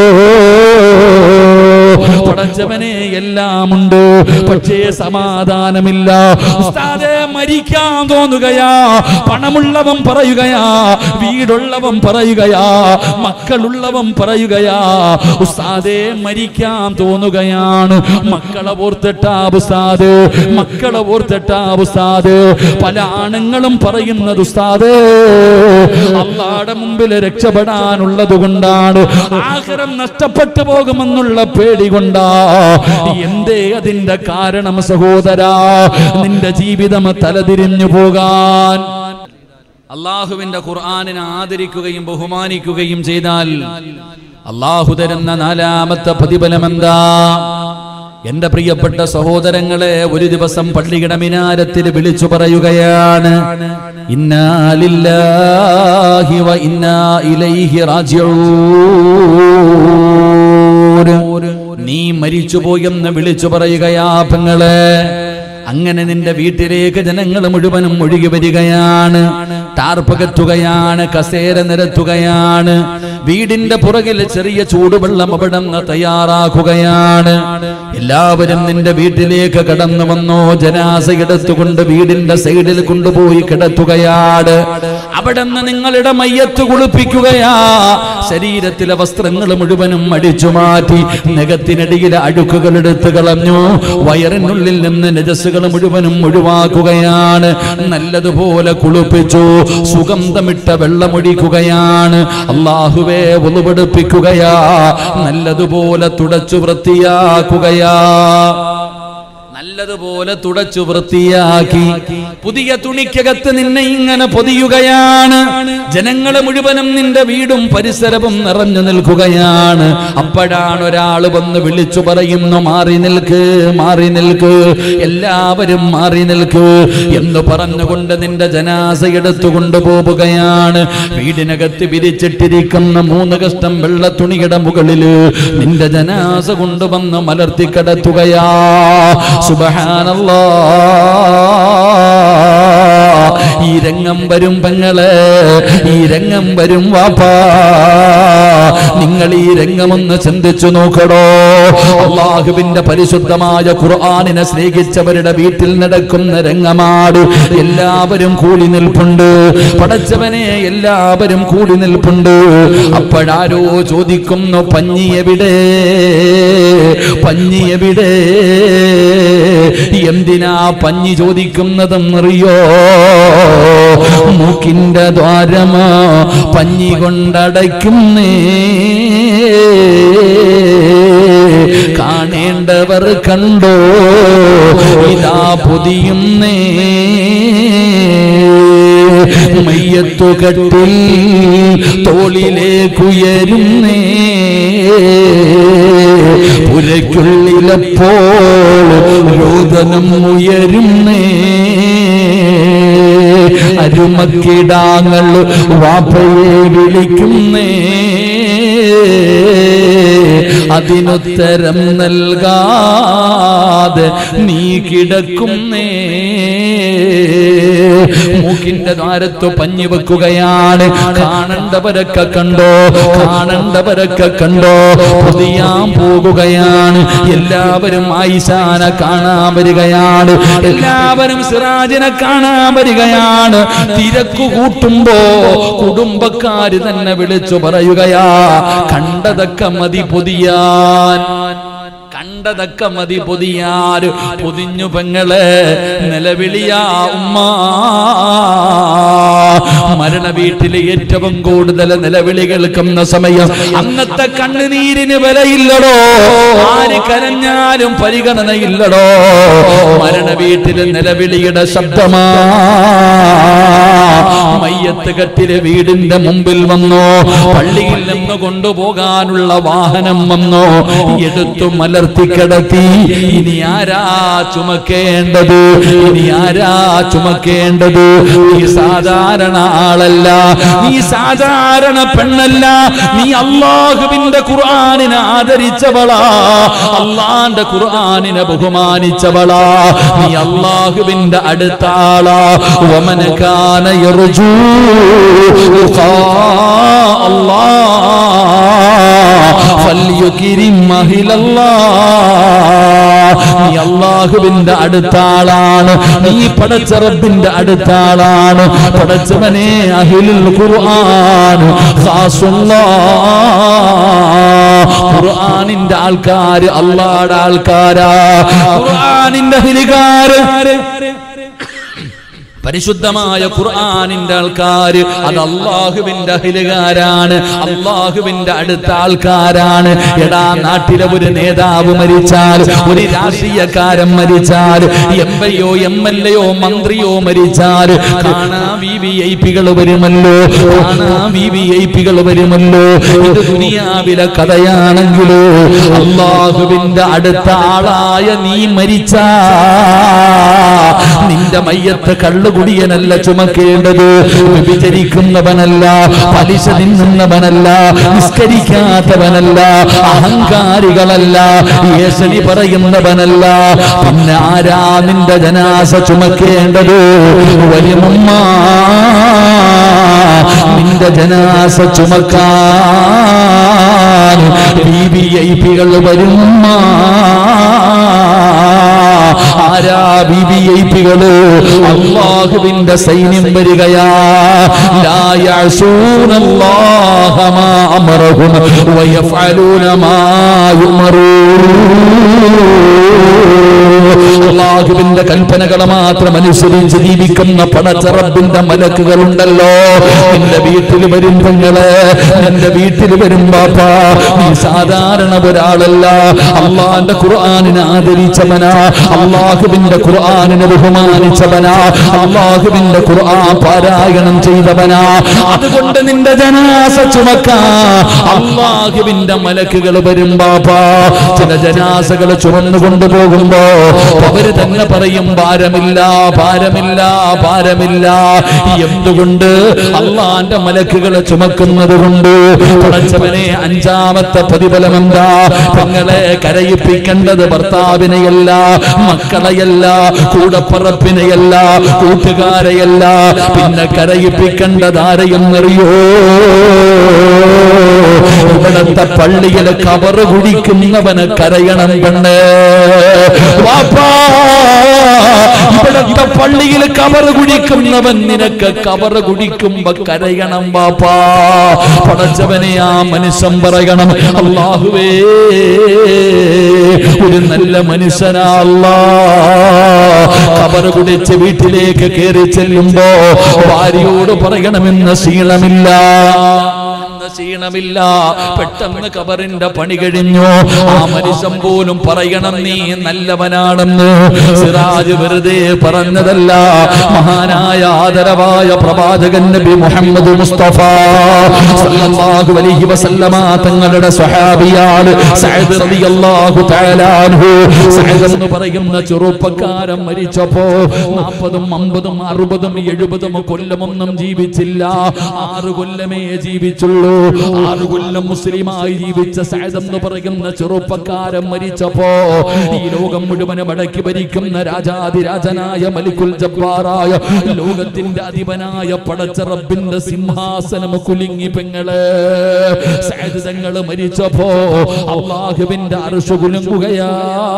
പടച്ചവനെ എല്ലാമുണ്ട് പക്ഷേ സമാധാനമില്ല ഉസ്താദേ മരിക്കാൻ തോന്നുകയാ പണമുള്ളവൻ പറയുകയാ വീടുള്ളവൻ പറയുകയാ മക്കളുള്ളവൻ പറയുകയാ ഉസ്താദേ മരിക്കാൻ തോന്നുകയാണ് മക്കളെ ഓർത്തിട്ടാ ഉസ്താദ് മക്കളെ ഓർത്തിട്ടാ ഉസ്താദ് പല ആണുങ്ങളും പറയുന്നത് ഉസ്താദ് അള്ളാടെ മുമ്പിൽ രക്ഷപ്പെടാനുള്ളത് കൊണ്ടാണ് ആഹാരം നഷ്ടപ്പെട്ടു പോകുമെന്നുള്ള പേടി കൊണ്ടാ എന്തേ അതിന്റെ കാരണം സഹോദരാ നിന്റെ ജീവിതം തലതിരിഞ്ഞു പോകാൻ അള്ളാഹുവിന്റെ ഖുർആാനിനെ ആദരിക്കുകയും ബഹുമാനിക്കുകയും ചെയ്താൽ അള്ളാഹു തരുന്ന നാലാമത്തെ പ്രതിഫലം എന്താ എന്റെ പ്രിയപ്പെട്ട സഹോദരങ്ങളെ ഒരു ദിവസം പള്ളിയുടെ മിനാരത്തിൽ വിളിച്ചു പറയുകയാണ് ഇന്നാലില്ലാഹി വ ഇന്നാ ഇലൈഹി റാജിഊൻ നീ മരിച്ചുപോയെന്ന് വിളിച്ചു പറയുകയാ പെങ്ങളെ അങ്ങനെ നിന്റെ വീട്ടിലേക്ക് ജനങ്ങൾ മുഴുവനും ഒഴുകി വരികയാണ് ടാർപ്പകറ്റുകയാണ് കസേര നിരത്തുകയാണ് വീടിന്റെ പുറകിൽ ചെറിയ ചൂടുവെള്ളം അവിടെ നിന്ന് തയ്യാറാക്കുകയാണ് എല്ലാവരും നിന്റെ വീട്ടിലേക്ക് കടന്നു വന്നോ ജനാസ എടുത്തുകൊണ്ട് വീടിന്റെ സൈഡിൽ കൊണ്ടുപോയി കിടത്തുകയാണ് അവിടെ നിന്ന് നിങ്ങളുടെ മയ്യത്ത് കുളിപ്പിക്കുകയാ ശരീരത്തിലെ വസ്ത്രങ്ങൾ മുഴുവനും അടിച്ചു മാറ്റി നഖത്തിനടിയിലെ അഴുക്കുകൾ എടുത്തു കളഞ്ഞു വയറിനുള്ളിൽ നിന്ന് നജസ്സുകൾ മുഴുവനും ഒഴിവാക്കുകയാണ് നല്ലതുപോലെ കുളിപ്പിച്ചു സുഗന്ധമിട്ട വെള്ളമൊഴിക്കുകയാണ് അള്ളാഹുവേ ഒളിവെടുപ്പിക്കുകയാ നല്ലതുപോലെ തുടച്ചു വൃത്തിയാക്കുകയാ നല്ലതുപോലെ തുടച്ചു വൃത്തിയാക്കി പുതിയ തുണിക്കകത്ത് നിന്നെ ഇങ്ങനെ പൊതിയുകയാണ് ജനങ്ങളെ മുഴുവനും നിന്റെ വീടും പരിസരവും നിറഞ്ഞു നിൽക്കുകയാണ് അപ്പോഴാണ് ഒരാൾ വന്ന് വിളിച്ചു പറയുന്നു മാറി നിൽക്ക് മാറി നിൽക്ക് എല്ലാവരും മാറി നിൽക്ക് എന്ന് പറഞ്ഞുകൊണ്ട് നിന്റെ ജനാസ എടുത്തു കൊണ്ടുപോവുകയാണ് വീടിനകത്ത് വിരിച്ചിട്ടിരിക്കുന്ന മൂന്ന് കഷ്ടം വെള്ള തുണിയുടെ മുകളില് നിന്റെ ജനാസ കൊണ്ടുവന്ന് മലർത്തി കിടത്തുകയാ സുബഹാനല്ലാ ഈ രംഗം വരും പെങ്ങള് ഈ രംഗം വരും വാപ്പാ നിങ്ങൾ ഈ രംഗമൊന്ന് ചിന്തിച്ചു നോക്കടോ അള്ളാഹുവിന്റെ പരിശുദ്ധമായ ഖുർആാനിനെ സ്നേഹിച്ചവരുടെ വീട്ടിൽ നടക്കുന്ന രംഗമാട് എല്ലാവരും കൂടി നിൽപ്പുണ്ട് പടച്ചവനെ എല്ലാവരും കൂടി നിൽപ്പുണ്ട് അപ്പോഴാരോ ചോദിക്കുന്നു പഞ്ഞി എവിടെ പഞ്ഞി എവിടെ എന്തിനാ പഞ്ഞി ചോദിക്കുന്നതെന്നറിയോ മൂക്കിന്റെ ദ്വാരമാ പഞ്ഞി കൊണ്ടടയ്ക്കുന്നേ കാണേണ്ടവർ കണ്ടോ ഇതാ പൊതിയുന്നേ മയ്യത്തുകട്ടിൽ തോളിലേക്കുയരുന്നേ പുരയ്ക്കുള്ളിലപ്പോൾ രോദനം ഉയരുന്നേ അരുമക്കിടാങ്ങൾ വാപ്പയെ വിളിക്കുന്നേ അതിനുത്തരം നൽകാതെ നീ കിടക്കുന്നേ മൂക്കിന്റെ ദ്വാരത്ത് പഞ്ഞു വെക്കുകയാണ് കാണണ്ടവരൊക്കെ കണ്ടോ കാണണ്ടവരൊക്കെ കണ്ടോ പൊതിയാൻ പോകുകയാണ് എല്ലാവരും ആയിഷാനെ കാണാൻ വരികയാണ് എല്ലാവരും സിറാജിനെ കാണാൻ വരികയാണ് തിരക്കു കൂട്ടുമ്പോ കുടുംബക്കാര് തന്നെ വിളിച്ചു പറയുകയാ കണ്ടതൊക്കെ മതി പൊതിയാൻ കണ്ടതൊക്കെ മതി പൊതിയാര് പൊതിഞ്ഞു പെങ്ങളെ നിലവിളിയാ ഉമ്മ മരണ വീട്ടിലെ ഏറ്റവും കൂടുതൽ നിലവിളി കേൾക്കുന്ന സമയം അന്നത്തെ കണ്ണുനീരിന് വിലയില്ലടോ ആര് കരഞ്ഞാലും പരിഗണനയില്ലടോ മരണ വീട്ടിലെ നിലവിളിയുടെ ശബ്ദമാ മയ്യത്ത് കെട്ടിലെ വീടിന്റെ മുമ്പിൽ വന്നോ പള്ളിയിൽ നിന്ന് കൊണ്ടുപോകാനുള്ള വാഹനം വന്നോ എടുത്തു മലർത്തി കിടത്തി ഇനി ആരാ ചുമക്കേണ്ടത് ഇനി ആരാ ചുമക്കേണ്ടത് നീ സാധാരണ ആളല്ല നീ സാധാരണ പെണ്ണല്ല നീ അള്ളാഹുവിന്റെ ഖുർആാനിനെ ആദരിച്ചവളാ അള്ളാന്റെ ഖുർആാനിനെ ബഹുമാനിച്ചവളാ നീ അള്ളാഹുവിന്റെ അടുത്ത ആളാ വമനകാന യർജൂ അല്ലാഹ് ഫല്യുകിരിം മഹിലല്ലാഹ് നീ അള്ളാഹുവിന്റെ അടുത്ത ആളാണ് നീ പടച്ച റബ്ബിന്റെ അടുത്ത ആളാണ് പടച്ചവനെ അഹിലുൽ ഖുർആൻ ഖുർആനിന്റെ ആൾക്കാര് അള്ളാടെ ആൾക്കാരാ ഖുർആനിന്റെ അഹിലുകാര് പരിശുദ്ധമായ ഖുർആനിന്റെ ആൾക്കാര് അത് അള്ളാഹുവിന്റെ അഹിലുകാരാണ് അള്ളാഹുവിന്റെ അടുത്ത ആൾക്കാരാണ് എടാ നാട്ടിലെ ഒരു നേതാവ് മരിച്ചാൽ ഒരു രാഷ്ട്രീയക്കാരൻ മരിച്ചാൽ എം എയോ എം എൽ എയോ മന്ത്രിയോ മരിച്ചാൽ കാണാ വി വി ഐ പികൾ വരുമല്ലോ കാണാ വി വി ഐ പികൾ വരുമല്ലോ ഇത് ദുനിയാവിലെ കഥയാണെങ്കിലോ അള്ളാഹുവിന്റെ അടുത്ത ആളായ നീ മരിച്ചാ നിന്റെ മയ്യത്ത് കള്ളുകുടിയനല്ല ചുമക്കേണ്ടത് വിഭജിക്കുന്നവനല്ല പലിശ തിന്നുന്നവനല്ല നിസ്കരിക്കാത്തവനല്ല അഹങ്കാരികളല്ല യേശനി പറയുന്നവനല്ല പിന്നെ ആരാ നിന്റെ ജനാസ ചുമക്കേണ്ടത് വലിയമ്മ നിന്റെ ജനാസ ചുമക്കാൻ ബി ബി ഐ പികൾ വരുമ്മ ആരാ ബി ബി ഐ പികള് അള്ളാഹുവിന്റെ സൈന്യം വരികയാ ലാ യഅസൂനല്ലാഹ മാ അമറഹും വയഫഅലൂന മാ യുമറൂൻ അള്ളാഹുവിന്റെ അള്ളാഹുവിന്റെ കൽപ്പനകളെ മാത്രം അനുസരിച്ച് ജീവിക്കുന്ന പടച്ചറബിന്റെ മലക്കുകളുണ്ടല്ലോ നിന്റെ വീട്ടിൽ വരും പെങ്ങള് നിന്റെ വീട്ടിൽ വരും ബാപ്പ നീ സാധാരണ ഒരാളല്ല അള്ളാന്റെ ഖുർആാനിനെ ആദരിച്ചവനാ അള്ളാഹുവിന്റെ ഖുർആാനിനെ ബഹുമാനിച്ചവനാ അള്ളാഹുവിന്റെ ഖുർആൻ പാരായണം ചെയ്തവനാ അതുകൊണ്ട് നിന്റെ ജനാസ ചുമക്കാ അള്ളാഹുവിന്റെ മലക്കുകൾ വരും ബാപ്പാ ചില ജനാസകൾ ചുമന്നു കൊണ്ടുപോകുമ്പോ അവര് തന്നെ പറയും ഭാരമില്ല ഭാരമില്ല ഭാരമില്ല എന്തുകൊണ്ട് അള്ളാന്റെ മലക്കുകൾ ചുമക്കുന്നത് കൊണ്ട് പടച്ചവനെ അഞ്ചാമത്തെ പ്രതിഫലം എന്താ പെങ്ങളെ കരയിപ്പിക്കേണ്ടത് ഭർത്താവിനെയല്ല മക്കളെയല്ല കൂടപ്പറപ്പിനെയല്ല കൂട്ടുകാരെയല്ല പിന്നെ കരയിപ്പിക്കേണ്ടത് ആരെയെന്നറിയോ ഇവിടത്തെ പള്ളിയില് കവറ് കുടിക്കുന്നവന് കരയണം പെണ്ണ് വാപ്പാ ഇവിടത്തെ പള്ളിയിൽ കവറ് കുടിക്കുന്നവൻ നിനക്ക് കവറ് കുടിക്കുമ്പോ കരയണം വാപ്പാ പടച്ചവനെ ആ മനുഷ്യൻ പറയണം അള്ളാഹുവേ ഒരു നല്ല മനുഷ്യനാ അല്ലാ കവറ് കുടിച്ച് വീട്ടിലേക്ക് കയറി ചെല്ലുമ്പോ ഭാര്യയോട് പറയണമെന്ന് ശീലമില്ല എന്ന ക്ഷീണമില്ല പെട്ടെന്ന് കബറിന്റെ പണി കഴിഞ്ഞു ആ മനുഷ്യൻ പോലും പറയണം നീ നല്ലവനാണെന്ന് സിറാജ് വെറുതെ പറഞ്ഞതല്ല മഹാനായ ആദരവായ പ്രവാചകൻ നബി മുഹമ്മദ് മുസ്തഫ സല്ലല്ലാഹു അലൈഹി വസല്ലമ തങ്ങളുടെ സ്വഹാബിയാണ് സഅദ് റളിയല്ലാഹു തആല അൻഹു സഅദ് എന്ന് പറയുന്ന ചെറുപ്പക്കാരൻ മരിച്ചപ്പോ നാൽപ്പതും അമ്പതും അറുപതും എഴുപതും കൊല്ലമൊന്നും ജീവിച്ചില്ല ആറ് കൊല്ലമേ ജീവിച്ചുള്ളൂ ആറ് കൊല്ലം മുസ്ലിമായി ജീവിച്ച സഅദ് എന്ന് പറയുന്ന ചെറുപ്പക്കാരൻ മരിച്ചപ്പോ ഈ ലോകം മുഴുവനും അടക്കി ഭരിക്കുന്ന രാജാതിരാജനായ മലിക്കുൽ ജബ്ബാറായ ലോകത്തിന്റെ അധിപനായ പടച്ച റബ്ബിന്റെ സിംഹാസനം കുലുങ്ങി പെങ്ങള് സഅദ് തങ്ങള് മരിച്ചപ്പോ അള്ളാഹുവിന്റെ അർശ് കുലുങ്ങുകയാ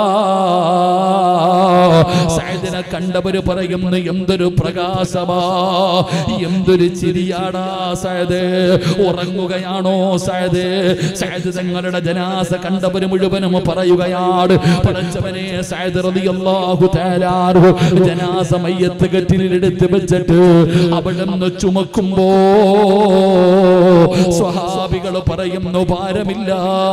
സഅദിനെ കണ്ടവര് പറയുന്നു എന്തൊരു പ്രകാശമാ എന്തൊരു ചിരിയാടാ സഅദ് ഉറങ്ങുകയാണോ സഅദ് സഅദ് തങ്ങളുടെ ജനാസ കണ്ടവര് മുഴുവനും പറയുകയാണ് പടച്ചവനെ സഅദ് റളിയല്ലാഹു തആല അൻഹു ജനാസ മയ്യത്ത് കെട്ടിലെടുത്ത് വെച്ചിട്ട് അവിടെ നിന്ന് ചുമക്കുമ്പോ സ്വഹാബികൾ പറയുന്നു ഭാരമില്ല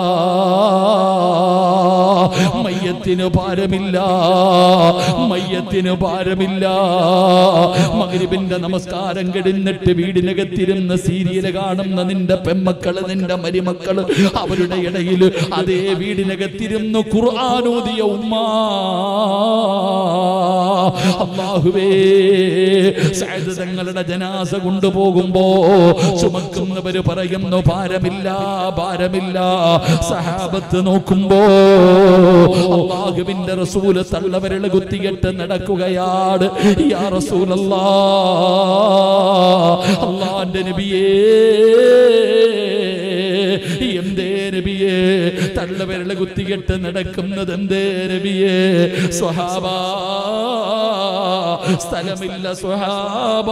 മയ്യത്തിന് ഭാരമില്ല മയ്യത്തിന് ഭാരമില്ല മഗ്രിബിന്റെ നമസ്കാരം കഴിഞ്ഞിട്ട് വീടിനകത്തിരുന്ന് സീരിയല് കാണുന്ന നിന്റെ പെമ്മക്കള് നിന്റെ മരുമക്കള് അവരുടെ ഇടയിൽ അതേ വീടിനകത്തിരുന്ന് ഖുർആാനോദിയ ഉമ്മ അള്ളാഹുവേ സഅദ് തങ്ങളുടെ ജനാസ കൊണ്ടുപോകുമ്പോ ചുമക്കുന്നവര് പറയുന്നു ഭാരമില്ല ഭാരമില്ല സഹാബത്ത് നോക്കുമ്പോ അള്ളാഹുവിന്റെ റസൂല് തള്ളവരള് കുത്തിയിട്ട് നടക്കുകയാണ് യാ റസൂലല്ലാ അള്ളാന്റെ നബിയേ എന്തേ നബിയേ തള്ളവിരല് കുത്തികെട്ട് നടക്കുന്നത് എന്തേ നബിയേ സ്വഹാബ സ്ഥലമില്ല സ്വഹാബ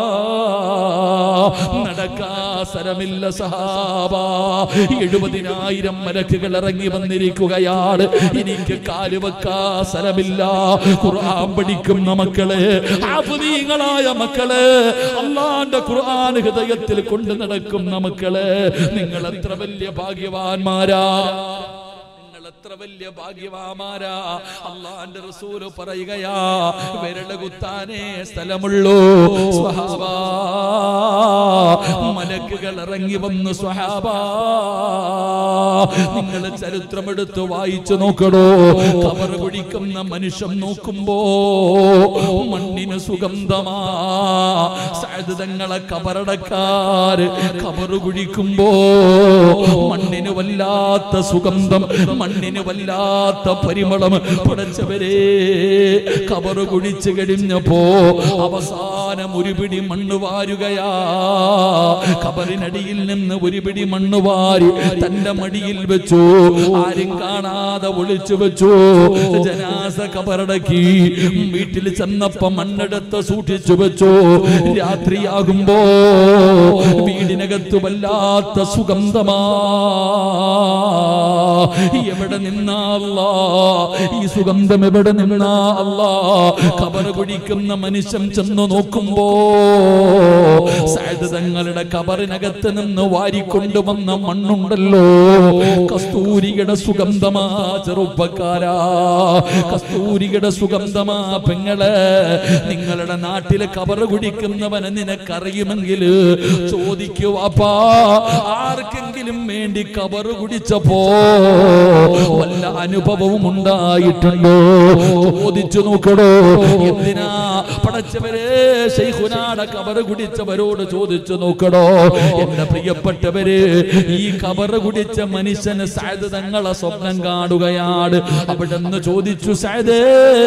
നടക്കാ സ്ഥലമില്ല സഹാബ എഴുപതിനായിരം മലക്കുകൾ ഇറങ്ങി വന്നിരിക്കുകയാണ് എനിക്ക് കാലുവെക്കാ സ്ഥലമില്ല ഖുർആൻ പഠിക്കുന്ന മക്കള് ആഫുദീങ്ങളായ മക്കള് അള്ളാന്റെ ഖുർആൻ ഹൃദയത്തിൽ കൊണ്ട് നടക്കുന്ന മക്കള് നിങ്ങൾ എത്ര വലിയ ഭാഗ്യവാന്മാരാ നിങ്ങൾ എത്ര വലിയ ഭാഗ്യവാമാരാ അള്ളാന്റെ റസൂല് പറയുകയാ വിരല് കുത്താനേ സ്ഥലമുള്ളൂ സ്വഹാബ മലക്കുകൾ ഇറങ്ങി വന്നു സ്വഹാബ നിങ്ങൾ ചരിത്രമെടുത്ത് വായിച്ചു നോക്കണോ കവർ കുടിക്കുന്ന മനുഷ്യൻ നോക്കുമ്പോ മണ്ണിന് സുഗന്ധമാ സഅദ് തങ്ങളെ കബറടക്കാര് കബറ് കുഴിക്കുമ്പോ മണ്ണിന് വല്ലാത്ത സുഗന്ധം മണ്ണിന് വല്ലാത്ത പരിമളം പടച്ചവരെ കബറ് കുഴിച്ചു കഴിഞ്ഞപ്പോ അവസാനം ഒരു പിടി മണ്ണ് വാരുകയാ കബറിനടിയിൽ നിന്ന് ഒരു പിടി മണ്ണ് വാരി തന്റെ മടിയിൽ വെച്ചു ആരും കാണാതെ ഒളിച്ചു വെച്ചു ജനാസ കബറടക്കി വീട്ടിൽ ചെന്നപ്പോ മണ്ണെടുത്ത് സൂക്ഷിച്ചു വെച്ചു രാത്രിയാകുമ്പോ വീടിനകത്ത് വല്ലാത്ത സുഗന്ധമാ എവിടെ നിന്നാ അല്ലാ ഈ സുഗന്ധം എവിടെ നിന്നാ അല്ലാ കബർ കുടിക്കുന്ന മനുഷ്യൻ ചെന്ന് നോക്കുമ്പോ സൈദ് തങ്ങളുടെ കബറിനകത്ത് നിന്ന് വാരിക്കൊണ്ടുവന്ന മണ്ണുണ്ടല്ലോ കസ്തൂരിയുടെ സുഗന്ധമാ ചെറുപ്പക്കാരാ കസ്തൂരിയുടെ സുഗന്ധമാ പെങ്ങള് നിങ്ങളുടെ നാട്ടിലെ കബറ് കുടിക്കുന്നവനെ നിനക്കറിയുമെങ്കിൽ ചോദിക്കുവാപ്പാ ആർക്കെങ്കിലും വേണ്ടി കബറ് കുടിച്ചപ്പോ വല്ല അനുഭവവും ഉണ്ടായിട്ടുണ്ടോ ചോദിച്ചു നോക്കടോ എന്തിനാ പടച്ചവരെ ശൈഖുനാട കബറ് കുടിച്ചവരോട് ചോദിച്ചു നോക്കടോ എന്റെ പ്രിയപ്പെട്ടവര് ഈ കബറ് കുടിച്ച മനുഷ്യന് സായത് തങ്ങളെ സ്വപ്നം കാണുകയാണ് അവിടെ നിന്ന് ചോദിച്ചു സായദേ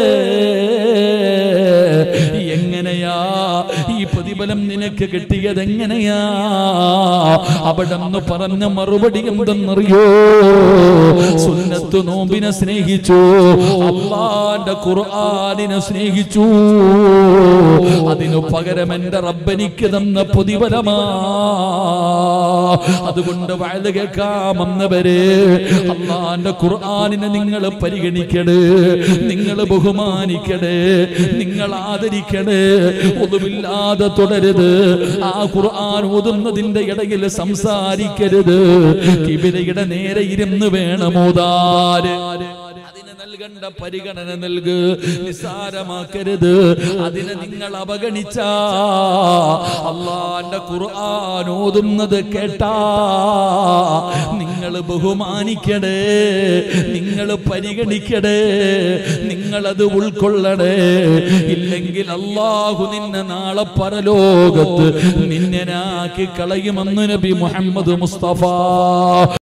എങ്ങനെയാ ഈ പ്രതിഫലം നിനക്ക് കിട്ടിയത് എങ്ങനെയാ അവിടെ നിന്ന് പറഞ്ഞ മറുപടി എന്തെന്നറിയോ സുന്നത്ത് നോമ്പിനെ സ്നേഹിച്ചു അള്ളാന്റെ ഖുർആാനിനെ സ്നേഹിച്ചു അതിനു പകരം എന്റെ റബ്ബനിക്ക് തന്ന പ്രതിഫലമാ അതുകൊണ്ട് വയത് കേൾക്കാമെന്നവര് അള്ളാന്റെ ഖുർആാനിനെ നിങ്ങൾ പരിഗണിക്കട് നിങ്ങൾ ബഹുമാനിക്കട് നിങ്ങൾ ആദരിക്കട് ഒന്നുമില്ലാതെ തുടരുത് ആ ഖുർആൻ ഓതുന്നതിന്റെ ഇടയിൽ സംസാരിക്കരുത് കിബിരയുടെ നേരെ ഇരുന്ന് വേണമോതാര് അതിന് നൽകേണ്ട പരിഗണന നൽകു നിസ്സാരമാക്കരുത് അതിനെ നിങ്ങൾ അവഗണിച്ച അള്ളാന്റെ ഖുർആൻ ഓതുന്നത് കേട്ടാ നിങ്ങൾ ബഹുമാനിക്കടേ നിങ്ങൾ പരിഗണിക്കടേ നിങ്ങളത് ഉൾക്കൊള്ളടേ ഇല്ലെങ്കിൽ അള്ളാഹു നിന്നെ നാളെ പരലോകത്ത് നിന്നെ കളയുമെന്ന് നബി മുഹമ്മദ് മുസ്തഫ